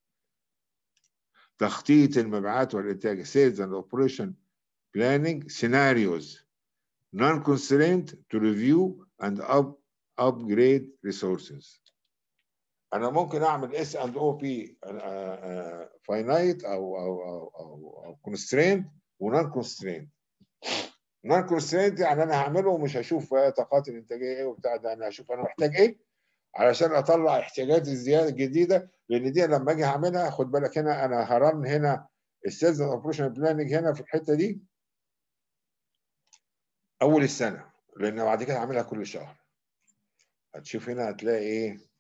تخطيط المبيعات والانتاج sales and operation planning scenarios non constraint to review and up upgrade resources انا ممكن اعمل اس اند او بي فاينايت او او او او, أو كونسترينت ونون كونسترينت نون كونسترينت يعني انا هعمله ومش هشوف بقى طاقات الانتاجيه ايه وبتاع ده انا هشوف انا محتاج ايه علشان اطلع احتياجاتي الزياده الجديده لان دي لما اجي هعملها خد بالك هنا انا هرن هنا السيلز اوبريشن بلاننج هنا في الحته دي اول السنه لان بعد كده هعملها كل شهر هتشوف هنا هتلاقي ايه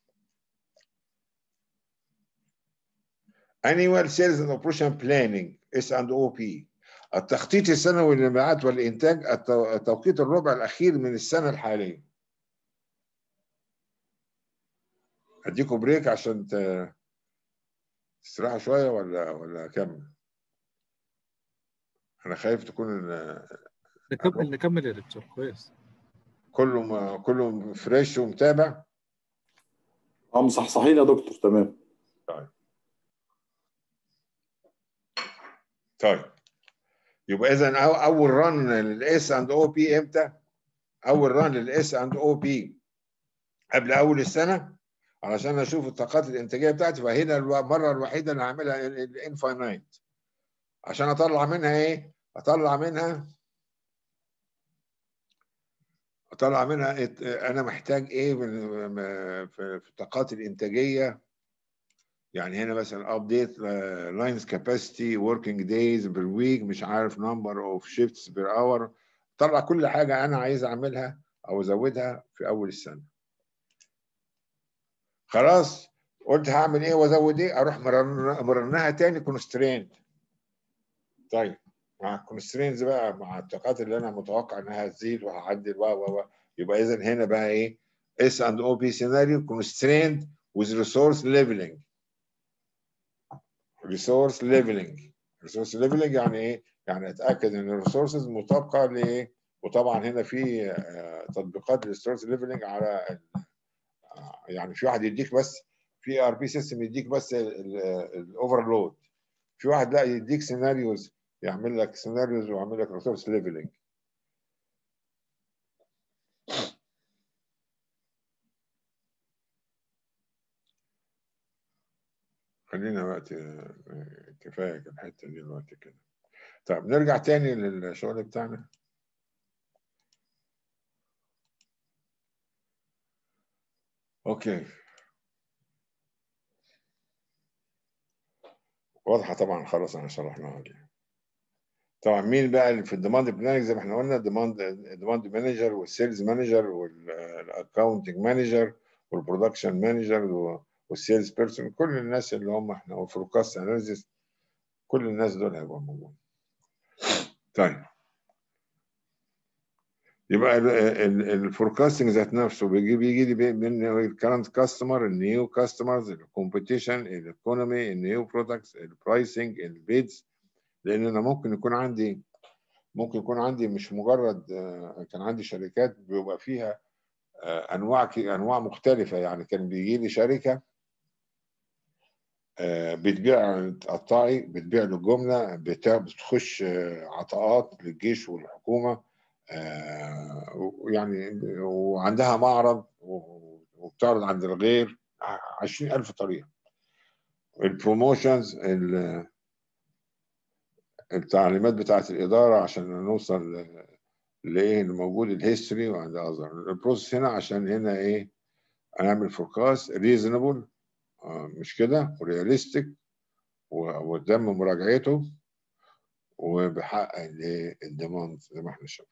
annual sales and operation planning S&OP التخطيط السنوي للمبيعات والإنتاج التو- توقيت الربع الأخير من السنة الحالية أديكم بريك عشان ت- تستراحوا شوية ولا ولا أكمل؟ أنا خايف تكون ال- نكمل نكمل يا دكتور كويس كله ما كله فريش ومتابع اه مصحصحين يا دكتور تمام طيب يبقى اذا أو- اول رن للاس اند او بي امتى؟ اول رن للاس اند او بي قبل اول السنه علشان اشوف الطاقات الانتاجيه بتاعتي فهنا الو- المره الوحيده اللي هعملها الانفاينايت عشان اطلع منها ايه؟ اطلع منها اطلع منها إت- انا محتاج ايه من- م- في في الطاقات الانتاجيه يعني هنا مثلا ابديت لاينز كاباسيتي وركينج دايز بير ويك مش عارف نمبر اوف شيفتس بير اور طلع كل حاجه انا عايز اعملها او ازودها في اول السنه خلاص قلت هعمل ايه وازود ايه اروح مرن- مرنها تاني كونسترينت طيب مع الكونسترينز بقى مع الطاقات اللي انا متوقع انها تزيد وهعدل و و و يبقى اذا هنا بقى ايه اس اند او بي سيناريو كونسترينت with resource leveling resource leveling resource leveling يعني ايه؟ يعني اتاكد ان الريسورسز مطابقه لايه؟ وطبعا هنا في آه، تطبيقات للريسورس ليفلنج على ال- آه، يعني في واحد يديك بس في ار بي سيستم يديك بس الاوفرلود في واحد لا يديك سيناريوز يعمل لك سيناريوز ويعمل لك ريسورس ليفلنج خلينا وقت آه، كفايه الحته دي الوقت كده طيب نرجع تاني للشغل بتاعنا اوكي واضحه طبعا خلاص انا شرحناها دي طبعا مين بقى اللي في الديماند بلاننج زي ما احنا قلنا الديماند الديماند مانجر والسيلز مانجر والاكونتنج مانجر والبرودكشن مانجر والسيلز بيرسون كل الناس اللي هم احنا والفوركاست اناليسيس كل الناس دول هيبقوا موجودين طيب يبقى الفوركاستنج ذات نفسه بيجي بيجي لي من الكرنت كاستمر النيو كاستمرز الكومبيتيشن الايكونومي النيو برودكتس البرايسنج البيدز لان انا ممكن يكون عندي ممكن يكون عندي مش مجرد آه، كان عندي شركات بيبقى فيها آه، انواع ك- انواع مختلفه يعني كان بيجي لي شركه آه، بتبيع قطاعي بتبيع للجمله بتاع- بتخش آه، عطاءات للجيش والحكومه آه، ويعني وعندها معرض و- وبتعرض عند الغير ع- 20000 طريقه البروموشنز ال- التعليمات بتاعت الاداره عشان نوصل ل- لايه اللي موجود الهيستوري وعند اظهر البروسيس هنا عشان هنا ايه هنعمل فوركاست ريزونبل مش كده ورياليستيك وتم مراجعته وبحقق الايه الديماند زي ما احنا شفنا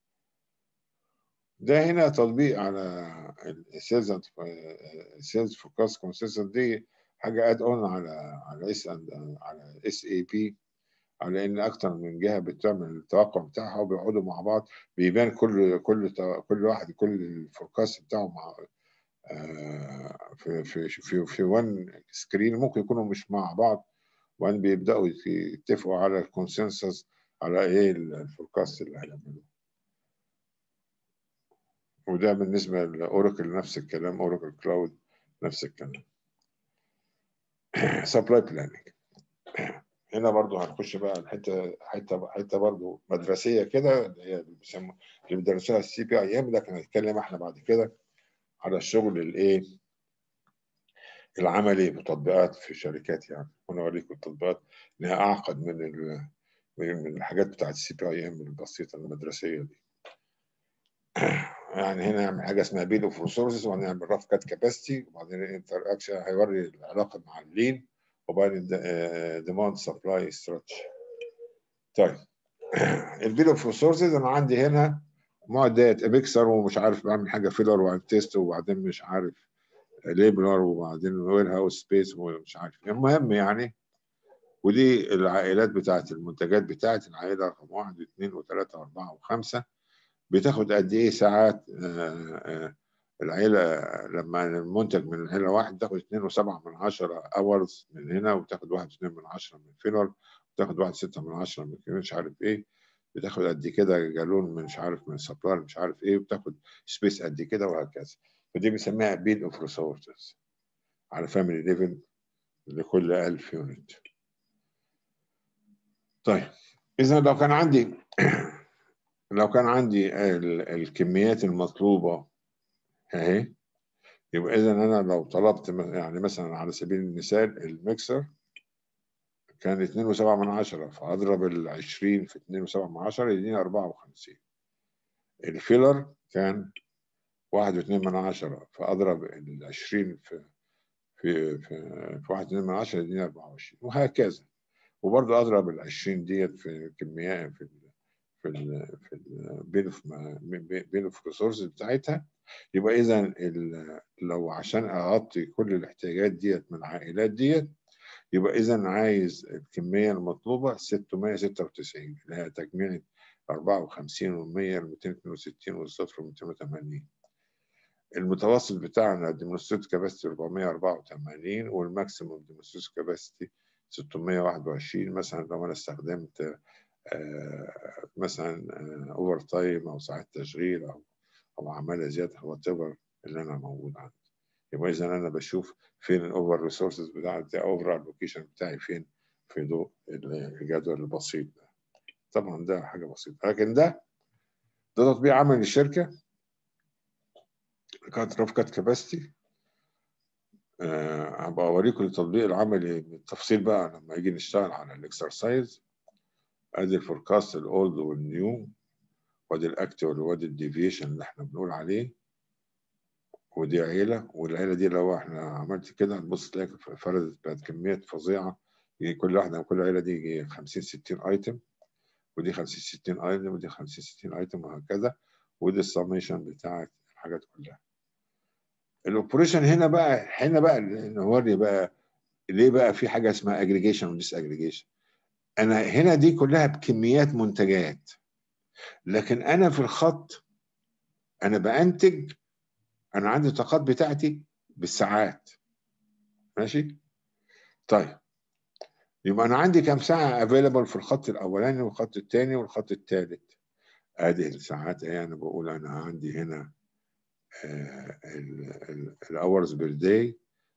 ده هنا تطبيق على السيلز السيلز فوركاست كونسيستنت دي حاجه اد اون على على اس على اس اي بي على ان اكتر من جهه بتعمل التوقع بتاعها وبيقعدوا مع بعض بيبان كل كل كل واحد كل الفوركاست بتاعه مع آه، في في في في وان سكرين ممكن يكونوا مش مع بعض وان بيبداوا يت- يتفقوا على الكونسنسس على ايه الفوركاست اللي هيعملوه وده بالنسبه لاوراكل نفس الكلام اوراكل كلاود نفس الكلام سبلاي بلاننج هنا برضو هنخش بقى الحته حته حته برضو مدرسيه كده اللي هي اللي بيسموها اللي بيدرسوها السي بي اي ام لكن هنتكلم احنا بعد كده على الشغل الايه العملي بتطبيقات في شركات يعني وانا اوريكم التطبيقات انها اعقد من ال- من من الحاجات بتاعت السي بي اي ام البسيطه المدرسيه دي يعني هنا نعمل حاجه اسمها بيل اوف ريسورسز وبعدين نعمل رف كات كاباسيتي وبعدين الانتر اكشن هيوري العلاقه مع اللين وبعدين ديماند سبلاي ستراتش طيب البيل اوف ريسورسز انا عندي هنا معدات ابيكسر ومش عارف بعمل حاجه فيلر وبعدين تيست وبعدين مش عارف ليبلر وبعدين وير هاوس سبيس ومش عارف المهم يعني ودي العائلات بتاعت المنتجات بتاعت العائله رقم واحد واثنين وثلاثه واربعه وخمسه بتاخد قد ايه ساعات آه، آه، العيله لما المنتج من العيله واحد تاخد 2.7 من 10 اورز من هنا وتاخد 1.2 من 10 من فيلر وتاخد 1.6 من 10 من مش عارف ايه بتاخد قد كده جالون من مش عارف من سبلار مش عارف ايه وبتاخد سبيس قد كده وهكذا فدي بنسميها بيل اوف ريسورسز على فاميلي ليفل لكل 1000 يونت طيب اذا لو كان عندي لو كان عندي ال- الكميات المطلوبه اهي يبقى اذا انا لو طلبت م- يعني مثلا على سبيل المثال الميكسر كان 2.7 من عشرة فاضرب ال 20 في 2.7 من عشرة يديني 54 الفيلر كان 1.2 من عشرة فاضرب ال 20 في في في في 1.2 من عشرة يديني 24 وهكذا وبرضه اضرب ال 20 ديت في كميات في ال في ال في البيل اوف بيل اوف ريسورسز بتاعتها يبقى اذا لو عشان اغطي كل الاحتياجات ديت من العائلات ديت يبقى اذا عايز الكميه المطلوبه 696 اللي هي تجميع 54 و100 262 والصفر 280 المتوسط بتاعنا الديمونستريت كاباسيتي 484 والماكسيموم ديمونستريت كاباسيتي 621 مثلا لو انا استخدمت آه، مثلا اوفر تايم او ساعات تشغيل او او عماله زياده وات ايفر اللي انا موجود عندي يبقى اذا انا بشوف فين الاوفر ريسورسز بتاعتي اوفر الوكيشن بتاعي فين في ضوء الجدول البسيط ده طبعا ده حاجه بسيطه لكن ده ده تطبيق عمل للشركه كانت رفقة كاباسيتي هبقى اوريكم التطبيق العملي بالتفصيل بقى لما يجي نشتغل على الاكسرسايز ادي الفوركاست الاولد والنيو وادي الاكتوال وادي الديفيشن اللي احنا بنقول عليه ودي عيله والعيله دي لو احنا عملت كده هتبص تلاقي فردت بقت كميات فظيعه يجي كل واحده من كل عيله دي يجي 50 60 ايتم ودي 50 60 ايتم ودي 50 60 ايتم وهكذا ودي السميشن بتاعت الحاجات كلها الاوبريشن هنا بقى هنا بقى نوري بقى ليه بقى في حاجه اسمها اجريجيشن وديس اجريجيشن انا هنا دي كلها بكميات منتجات لكن انا في الخط انا بانتج انا عندي الطاقات بتاعتي بالساعات ماشي طيب يبقى انا عندي كام ساعه افيلبل في الخط الاولاني والخط الثاني والخط الثالث ادي الساعات ايه انا بقول انا عندي هنا الاورز بير داي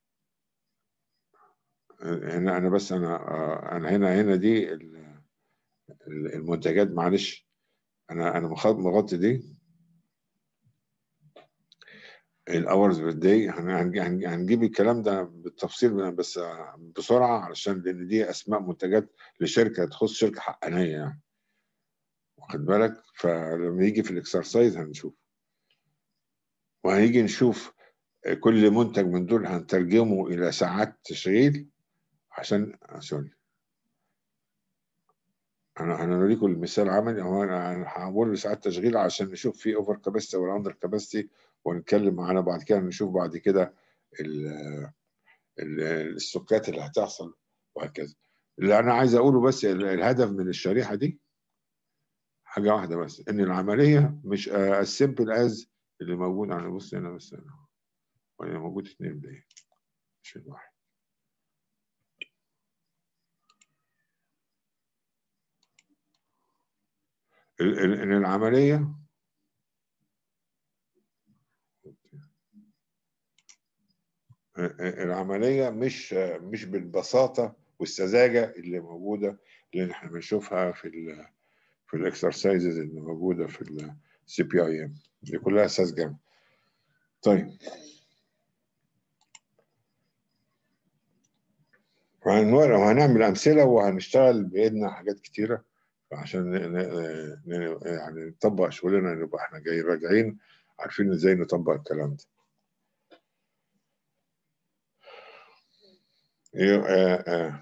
هنا انا بس انا آه، انا هنا هنا دي ال- ال- المنتجات معلش انا انا مخ- مغطي دي الاورز بير داي هنجيب الكلام ده بالتفصيل بس بسرعه علشان لان دي اسماء منتجات لشركه تخص شركه حقانيه يعني واخد بالك فلما يجي في الاكسرسايز هنشوف وهنيجي نشوف كل منتج من دول هنترجمه الى ساعات تشغيل عشان سوري انا هنوريكم المثال عملي هو انا أنا هقول ساعات تشغيل عشان نشوف في اوفر كاباسيتي ولا اندر كاباسيتي ونتكلم معانا بعد كده نشوف بعد كده ال- ال- السكات اللي هتحصل وهكذا اللي انا عايز اقوله بس ال- الهدف من الشريحه دي حاجه واحده بس ان العمليه مش as simple as اللي موجود على بص هنا بس هنا وهنا موجود اتنين ليه مش الواحد ال- ال- ان العمليه العمليه مش مش بالبساطه والسذاجه اللي موجوده اللي احنا بنشوفها في ال في الاكسرسايزز اللي موجوده في السي بي اي ام دي كلها ساذجه طيب وهنوري وهنعمل امثله وهنشتغل بايدنا حاجات كتيره عشان ن- ن- ن- يعني نطبق شغلنا نبقى احنا جاي راجعين عارفين ازاي نطبق الكلام ده إيه، آه، آه.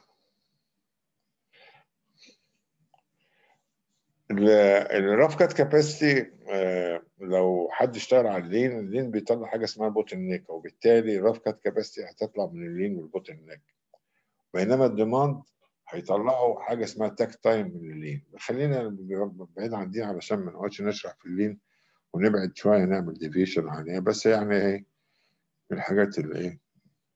ال- الرف كات كاباسيتي لو حد اشتغل على اللين اللين بيطلع حاجه اسمها بوتل نيك وبالتالي الرف كات كاباسيتي هتطلع من اللين والبوتل نيك بينما الديماند هيطلعوا حاجه اسمها تاك تايم من اللين خلينا بعيد عن دي علشان ما نقعدش نشرح في اللين ونبعد شويه نعمل ديفيشن عليها بس يعني ايه من الحاجات اللي ايه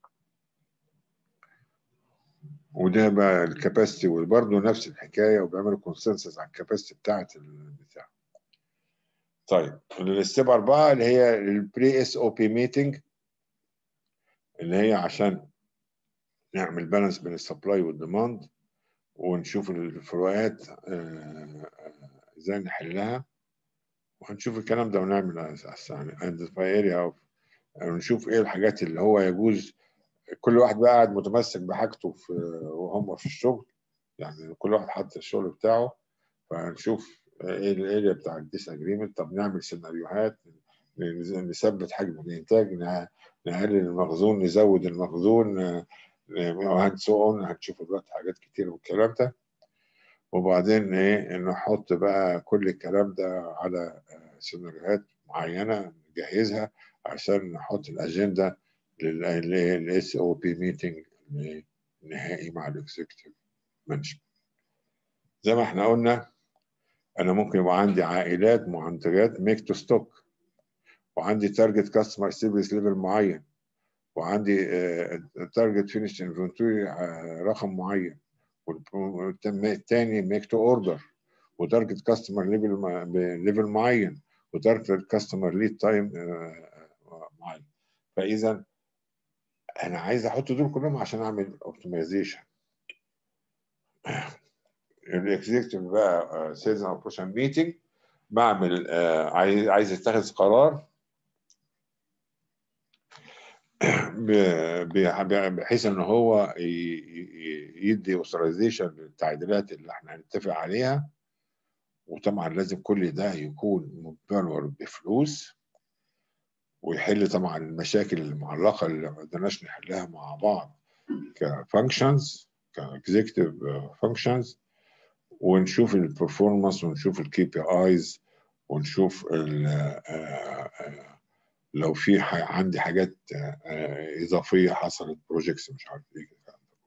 وده بقى الكاباسيتي وبرضه نفس الحكايه وبيعملوا كونسنسس على الكاباسيتي بتاعت البتاع طيب الستيب أربعة اللي هي البري اس او بي ميتنج اللي هي عشان نعمل بالانس بين السبلاي والديماند ونشوف الفروقات آه، آه، ازاي نحلها وهنشوف الكلام ده ونعمل ايدنتيفاي اريا ونشوف ايه الحاجات اللي هو يجوز كل واحد بقى قاعد متمسك بحاجته في وهم في الشغل يعني كل واحد حاطط الشغل بتاعه فهنشوف ايه الاريا بتاع الديس اجريمنت طب نعمل سيناريوهات نثبت حجم الانتاج نه- نقلل المخزون نزود المخزون وهنسوقون هنشوف دلوقتي حاجات كتير والكلام ده وبعدين ايه نحط بقى كل الكلام ده على آه، سيناريوهات معينه نجهزها عشان نحط الاجنده للاس او بي ميتنج النهائي مع الاكزيكتيف مانجمنت زي ما احنا قلنا انا ممكن يبقى عندي عائلات منتجات ميك تو ستوك وعندي تارجت كاستمر سيرفيس ليفل معين وعندي تارجت فينيش انفنتوري رقم معين والتاني ميك تو اوردر وتارجت كاستمر ليفل ليفل معين وتارجت كاستمر ليد تايم معين فاذا انا عايز احط دول كلهم عشان اعمل اوبتمايزيشن الاكزيكتيف بقى سيلز اوبريشن ميتنج بعمل آه، عايز عايز اتخذ قرار ب- ب- بحيث ان هو ي- ي- يدي اوثرايزيشن للتعديلات اللي احنا هنتفق عليها وطبعا لازم كل ده يكون مبرر بفلوس ويحل طبعا المشاكل المعلقه اللي ما قدرناش نحلها مع بعض كفانكشنز كاكزيكتيف فانكشنز ونشوف البرفورمانس ونشوف الكي بي ايز ونشوف ال- آه، آه، لو في ح- عندي حاجات آه، آه، اضافيه حصلت بروجيكتس مش عارف ايه الكلام ده.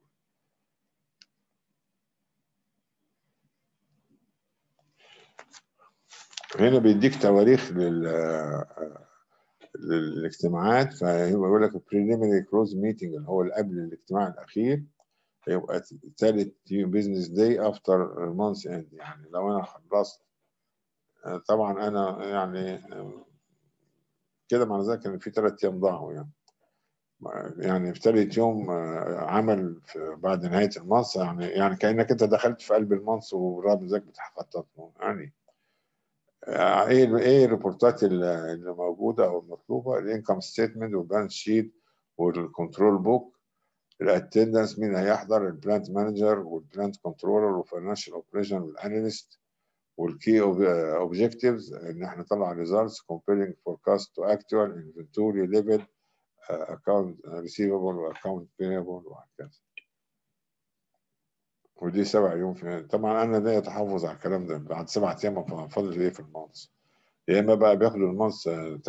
هنا بيديك تواريخ لل آه، للاجتماعات فيقول لك البريليمينري كلوز ميتنج اللي هو اللي قبل الاجتماع الاخير هيبقى ثالث بزنس داي افتر مانث اند يعني لو انا خلصت آه، طبعا انا يعني آه، كده معنى ذلك ان في ثلاث ايام ضاعوا يعني يعني في ثالث يوم آه، عمل في بعد نهايه المانث يعني يعني كانك انت دخلت في قلب المانث ورغم ذلك بتخطط له. يعني آه، ايه ايه الريبورتات اللي اللي موجوده او المطلوبه الانكم ستيتمنت والبالانس شيت والكنترول بوك الاتندنس مين هيحضر البلانت مانجر والبلانت كنترولر والفاينانشال اوبريشن والاناليست والكي اوبجكتيفز ان احنا نطلع ريزلتس comparing forecast to actual inventory level uh, account receivable واكونت payable وهكذا ودي سبع يوم في طبعا انا ده تحفظ على الكلام ده بعد سبع ايام فاضل ايه في المانس يا اما بقى بياخدوا المانس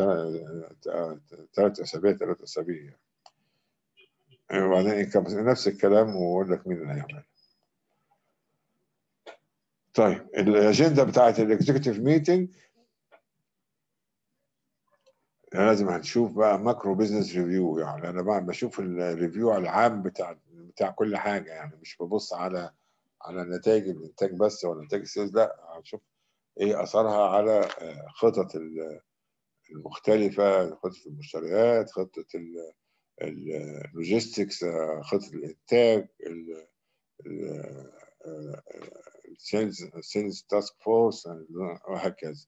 ثلاث اسابيع ثلاث اسابيع يعني وبعدين income- نفس الكلام واقول لك مين اللي هيعمل طيب الاجنده بتاعت الاكزيكتيف ميتنج لازم هنشوف بقى ماكرو بزنس ريفيو يعني انا بقى بشوف الريفيو العام بتاع بتاع كل حاجه يعني مش ببص على على نتائج الانتاج بس ولا نتائج السيلز لا هنشوف ايه اثرها على آه، خطط ال- المختلفه خطه المشتريات خطه ال- ال- اللوجيستكس آه، خطه الانتاج ال- ال- آه، السيلز السيلز تاسك فورس وهكذا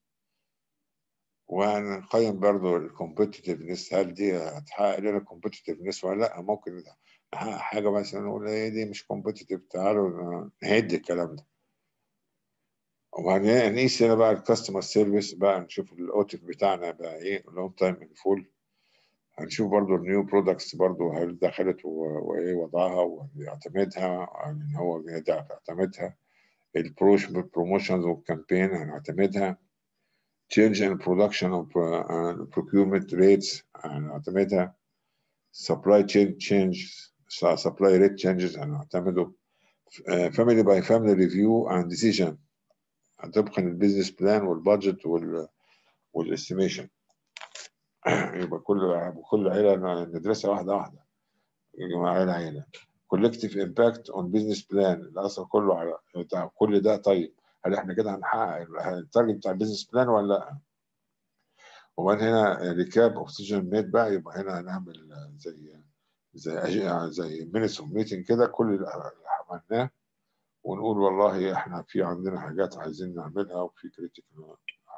وهنقيم برضو الكومبتitiveness هل دي هتحقق لنا الكومبتitiveness ولا لا ممكن نحقق حاجه مثلا نقول ايه دي مش كومبتيتيف تعالوا نهد الكلام ده وهنقيس هنا بقى الكاستمر سيرفيس بقى نشوف الاوتيل بتاعنا بقى ايه لونج تايم فول هنشوف برضو النيو برودكتس برضو هل دخلت و- وايه وضعها ويعتمدها ان هو يعتمدها البروش بروموشنز والكامبين هنعتمدها change in production of uh, and procurement rates هنعتمدها supply chain changes supply rate changes هنعتمده uh, family by family review and decision طبقا البيزنس بلان والبادجت وال والاستيميشن يبقى كل كل عيله ندرسها واحده واحده يا جماعه عيله عيله collective impact on business plan الاثر كله على بتاع كل ده طيب هل احنا كده هنحقق التارجت بتاع البيزنس بلان ولا لا؟ وبعدين هنا ريكاب اوف سيجن ميد بقى يبقى هنا هنعمل زي زي أجي- زي مينتس اوف ميتنج كده كل اللي عملناه ونقول والله احنا في عندنا حاجات عايزين نعملها وفي كريتيكال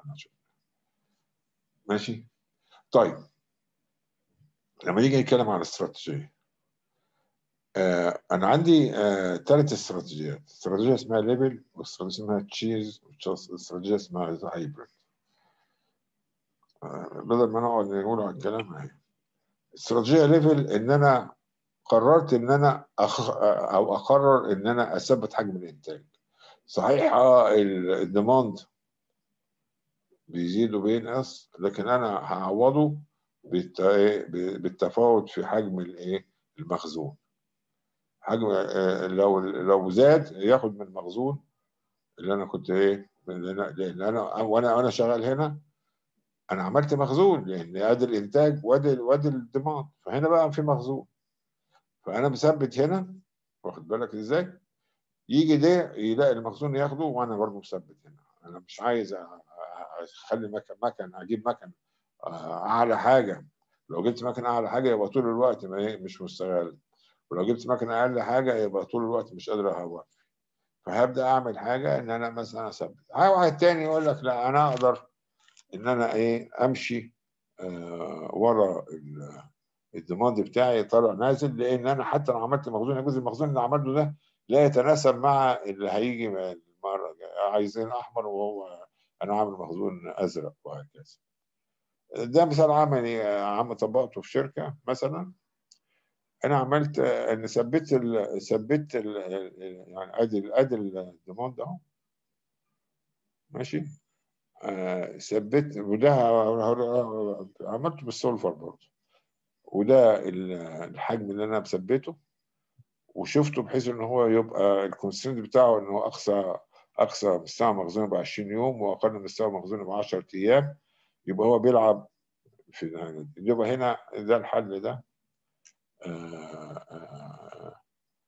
ماشي طيب لما نيجي نتكلم عن الاستراتيجيه آه انا عندي ثلاث استراتيجيات استراتيجيه اسمها ليبل واستراتيجيه اسمها تشيز واستراتيجيه اسمها هايبرد آه بدل ما نقعد نقول على الكلام اهي استراتيجيه ليفل ان انا قررت ان انا أخ... او اقرر ان انا اثبت حجم الانتاج صحيح اه ال- الديماند بيزيد وبينقص لكن انا هعوضه بالت... ب- بالتفاوت في حجم الايه المخزون حجم آه، لو لو زاد ياخد من المخزون اللي انا كنت ايه لان انا لأن انا وانا وانا شغال هنا انا عملت مخزون لان ادي الانتاج وادي وادي الديماند فهنا بقى في مخزون فانا مثبت هنا واخد بالك ازاي يجي ده يلاقي المخزون ياخده وانا برضه مثبت هنا انا مش عايز أ- أ- اخلي مكن مكن اجيب مكن آه، اعلى حاجه لو جبت مكنه اعلى حاجه يبقى طول الوقت ما إيه مش مستغل ولو جبت مكنه اقل حاجه يبقى طول الوقت مش قادر اهوى فهبدا اعمل حاجه ان انا مثلا اثبت واحد تاني يقول لك لا انا اقدر ان انا ايه امشي آه ورا ال- الديماند بتاعي طالع نازل لان انا حتى لو عملت مخزون جزء المخزون اللي عملته ده لا يتناسب مع اللي هيجي من المره الجاية. عايزين احمر وهو انا عامل مخزون ازرق وهكذا ده مثال عملي آه، عم طبقته في شركه مثلا انا عملت آه، ان ثبت ال ثبت ال يعني ادي ادي الديماند اهو ماشي آه، ثبت وده ه- ه- عملته بالسولفر برضه وده ال- الحجم اللي انا مثبته وشفته بحيث ان هو يبقى الكونستنت بتاعه ان هو اقصى اقصى مستوى مخزون ب 20 يوم واقل مستوى مخزون ب 10 ايام يبقى هو بيلعب في ده. يبقى هنا ده الحل ده آه، آه،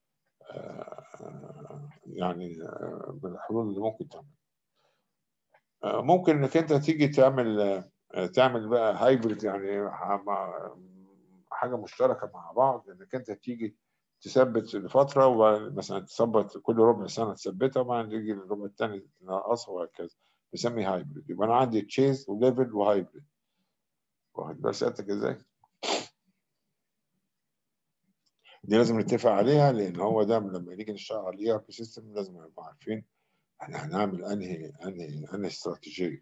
آه، يعني آه، من الحلول اللي ممكن تعمل آه، ممكن انك انت تيجي تعمل آه، تعمل بقى هايبرد يعني ح- مع- حاجه مشتركه مع بعض انك انت تيجي تثبت لفتره ومثلا تثبت كل ربع سنه تثبتها وبعدين تيجي الربع الثاني تنقصها وهكذا بنسميه هايبرد يبقى انا عندي تشيز وليفل وهايبرد واخد بال سيادتك ازاي؟ دي لازم نتفق عليها لان هو ده لما نيجي نشتغل على الاي ار بي سيستم لازم نبقى عارفين احنا هنعمل انهي انهي انهي استراتيجيه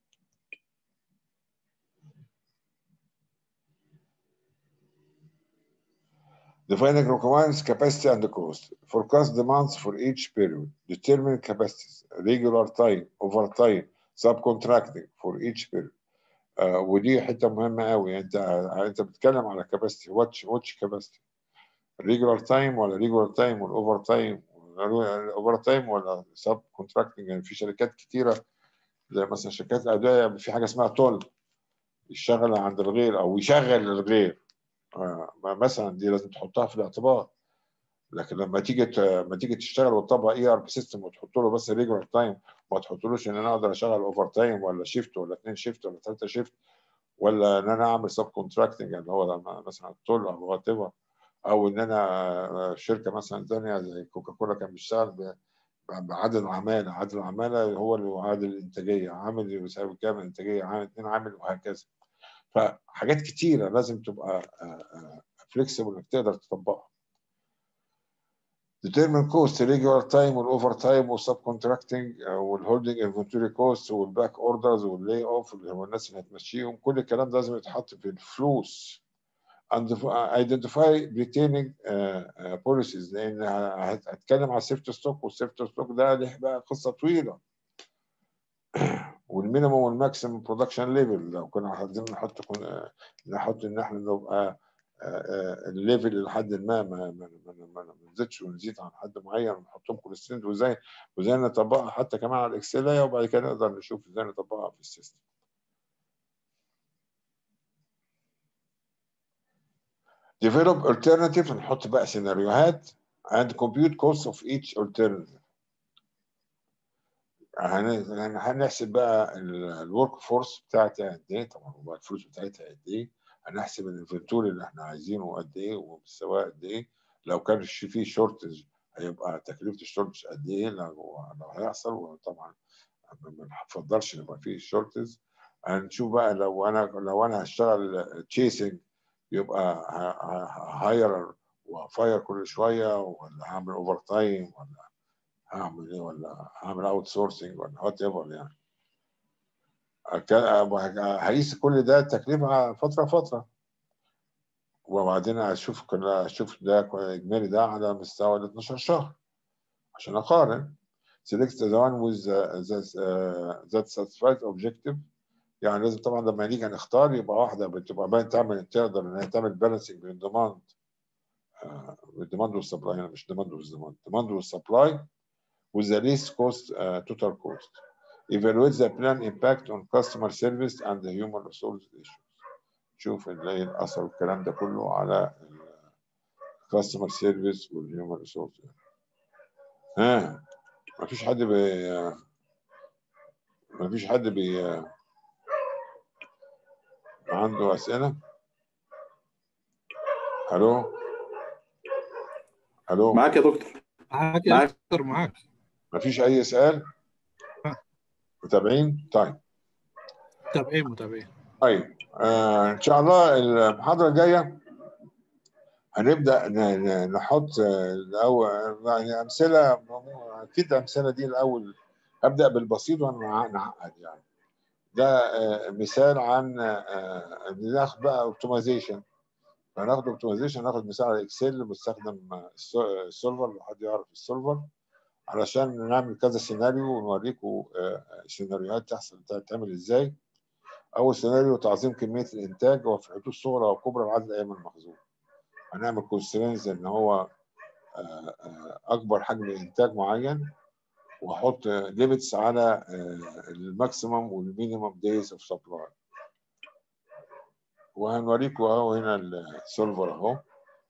Defining requirements, capacity and cost. Forecast demands for each period. Determine capacities, regular time, overtime, subcontracting for each period. آه ودي حته مهمه قوي انت انت بتتكلم على كاباسيتي واتش واتش كاباسيتي ريجولار تايم ولا ريجولار تايم والاوفر تايم الاوفر تايم ولا سب كونتراكتنج يعني في شركات كتيره زي مثلا شركات الادويه في حاجه اسمها تول يشتغل عند الغير او يشغل الغير آه، مثلا دي لازم تحطها في الاعتبار لكن لما تيجي ت- لما تيجي تشتغل وتطبق اي ار بي سيستم وتحط له بس ريجولار تايم وما تحطلوش ان انا اقدر اشغل اوفر تايم ولا شيفت ولا اثنين شيفت ولا ثلاثه شيفت ولا ان انا اعمل سب كونتراكتنج اللي هو لما مثلا تول او وات ايفر او ان انا شركه مثلا ثانيه زي كوكاكولا كان بيشتغل ب- بعدد العماله عدد العماله هو اللي هو عدد الانتاجيه عامل يساوي كام الانتاجيه عامل اثنين عامل وهكذا فحاجات كتيره لازم تبقى فليكسبل انك تقدر تطبقها determine cost regular time والاوفر تايم والسب كونتراكتنج والهولدنج انفنتوري كوست والباك اوردرز واللاي اوف اللي هو الناس اللي هتمشيهم كل الكلام ده لازم يتحط في الفلوس and identify retaining uh, uh, policies لان هت- هتكلم على السيفت ستوك والسيفت ستوك ده له بقى قصه طويله والمينيمم والماكسيمم برودكشن ليفل لو كنا عايزين نحط كنا نحط ان احنا نبقى الليفل لحد ما ما ما ما- ما- ما نزيدش ونزيد عن حد معين ونحطهم كونستنت وازاي وازاي نطبقها حتى كمان على الاكسل وبعد كده نقدر نشوف ازاي نطبقها في السيستم. develop alternative نحط بقى سيناريوهات and compute cost of each alternative هن- هن- هنحسب بقى الورك فورس بتاعتها قد ايه طبعا وبقى الفلوس بتاعتها قد ايه هنحسب الانفنتوري اللي احنا عايزينه قد ايه ومستواه قد ايه لو كان في- في شورتج هيبقى تكلفه الشورتج قد ايه لو لو هيحصل وطبعا ما بنفضلش يبقى فيه شورتج هنشوف بقى لو انا لو انا هشتغل تشيسنج يبقى هاير وفاير كل شويه ولا هعمل اوفر تايم ولا هعمل ايه ولا هعمل اوت سورسنج ولا وات ايفر يعني أك- هقيس كل ده تكلفه فتره فتره وبعدين اشوف كل اشوف ده اجمالي ده على مستوى ال 12 شهر عشان اقارن select the one with uh, that, uh, that satisfied objective يعني لازم طبعا لما نيجي نختار يبقى واحده بتبقى باين تعمل تقدر ان هي تعمل بالانسنج بين الديماند الديماند والسبلاي هنا مش ديماند والديماند ديماند والسبلاي with the least cost uh, total cost evaluate the plan impact on customer service and the human resource issues شوف اللي الاثر والكلام ده كله على الكاستمر سيرفيس والهيومن ريسورس ها مفيش حد بي مفيش حد بي عنده اسئله الو الو معاك يا دكتور معاك يا معاك. دكتور معاك مفيش اي سؤال متابعين طيب متابعين متابعين طيب آه ان شاء الله المحاضره الجايه هنبدا ن- ن- نحط آه، الاول يعني امثله اكيد امثله دي الاول ابدا بالبسيط وانا نعقد يعني ده آه، مثال عن آه، ناخد بقى اوبتمايزيشن فناخد اوبتمايزيشن ناخد مثال على اكسل بنستخدم آه، السو- السولفر لو حد يعرف السولفر علشان نعمل كذا سيناريو ونوريكم آه، سيناريوهات تحصل تعمل ازاي اول سيناريو تعظيم كميه الانتاج وفي حدود صغرى وكبرى لعدد ايام المخزون هنعمل كونسترينز ان هو آه، آه، اكبر حجم انتاج معين واحط ليميتس على آه، الماكسيمم والمينيمم دايز اوف سبلاي وهنوريكم اهو هنا السولفر اهو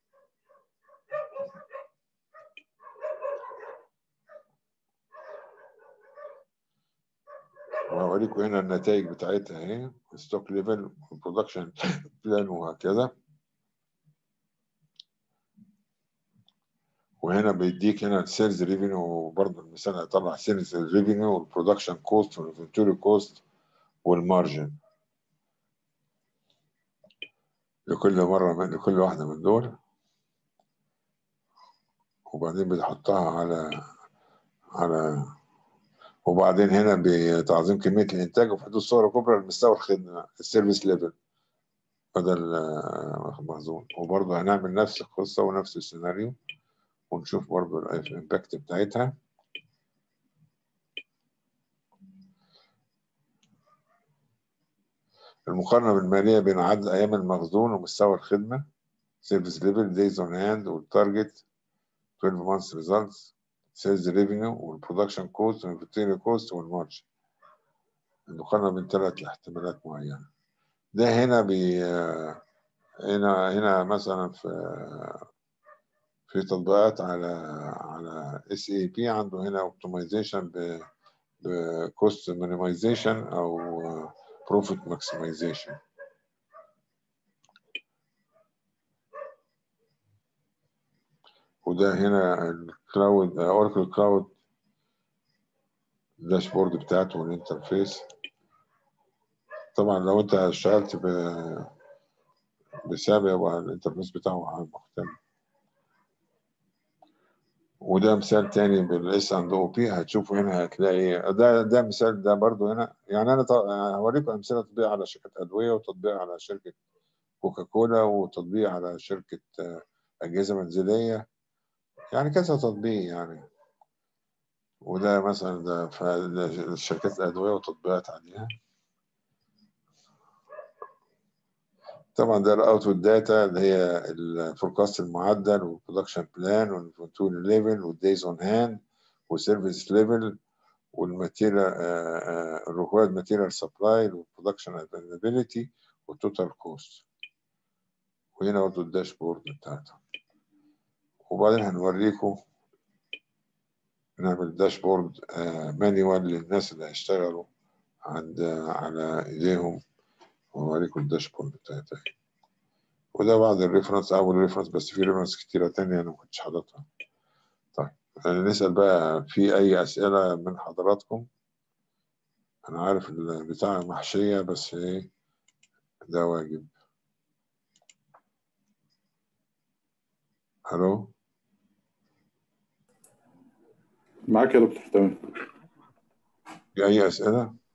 وهوريكم هنا النتائج بتاعتها اهي ستوك ليفل برودكشن بلان وهكذا وهنا بيديك هنا السيلز ريفينيو برضه المثال هيطلع سيلز ريفينيو والبرودكشن كوست والانفنتوري كوست والمارجن لكل مرة من لكل واحدة من دول وبعدين بتحطها على على وبعدين هنا بتعظيم كمية الإنتاج وفي حدود صغرى كبرى لمستوى الخدمة السيرفيس ليفل بدل آه، مخزون وبرضه هنعمل نفس القصة ونفس السيناريو ونشوف برضه الإمباكت بتاعتها المقارنة بالمالية بين عدد أيام المخزون ومستوى الخدمة سيرفيس ليفل دايز اون هاند والتارجت 12 months results sales revenue والبرودكشن كوست والانفنتوري كوست والمارجن المقارنة بين ثلاث احتمالات معينة ده هنا بي هنا هنا مثلا في في تطبيقات على على اس اي بي عنده هنا اوبتمايزيشن ب بكوست مينيمايزيشن او بروفيت ماكسمايزيشن وده هنا الكلاود اوراكل كلاود الداشبورد بتاعته والانترفيس طبعا لو انت اشتغلت ب بسابق يبقى الانترفيس بتاعه مختلف وده مثال تاني بالاس اند او بي هتشوفوا هنا هتلاقي ده ده مثال ده برضو هنا يعني انا ط- هوريكم امثله تطبيق على شركه ادويه وتطبيق على شركه كوكاكولا وتطبيق على شركه آه، اجهزه منزليه يعني كذا تطبيق يعني وده مثلا ده ف- شركات الادويه وتطبيقات عليها طبعا ده الاوتبوت داتا اللي هي الفوركاست المعدل والبرودكشن بلان والانفنتوري ليفل والدايز اون هاند والسيرفيس ليفل والماتيريال الريكوايرد ماتيريال سبلاي والبرودكشن افيلابيلتي والتوتال كوست وهنا برضه الداشبورد بتاعته وبعدين هنوريكم نعمل داشبورد مانيوال للناس اللي هيشتغلوا عند على ايديهم وأوريكم الداشبورد بتاعتها وده بعض الريفرنس أول ريفرنس بس في ريفرنس كتيرة تانية أنا ما كنتش حاططها طيب يعني نسأل بقى في أي أسئلة من حضراتكم أنا عارف البتاع محشية بس إيه ده واجب ألو معاك يا دكتور تمام في أي أسئلة؟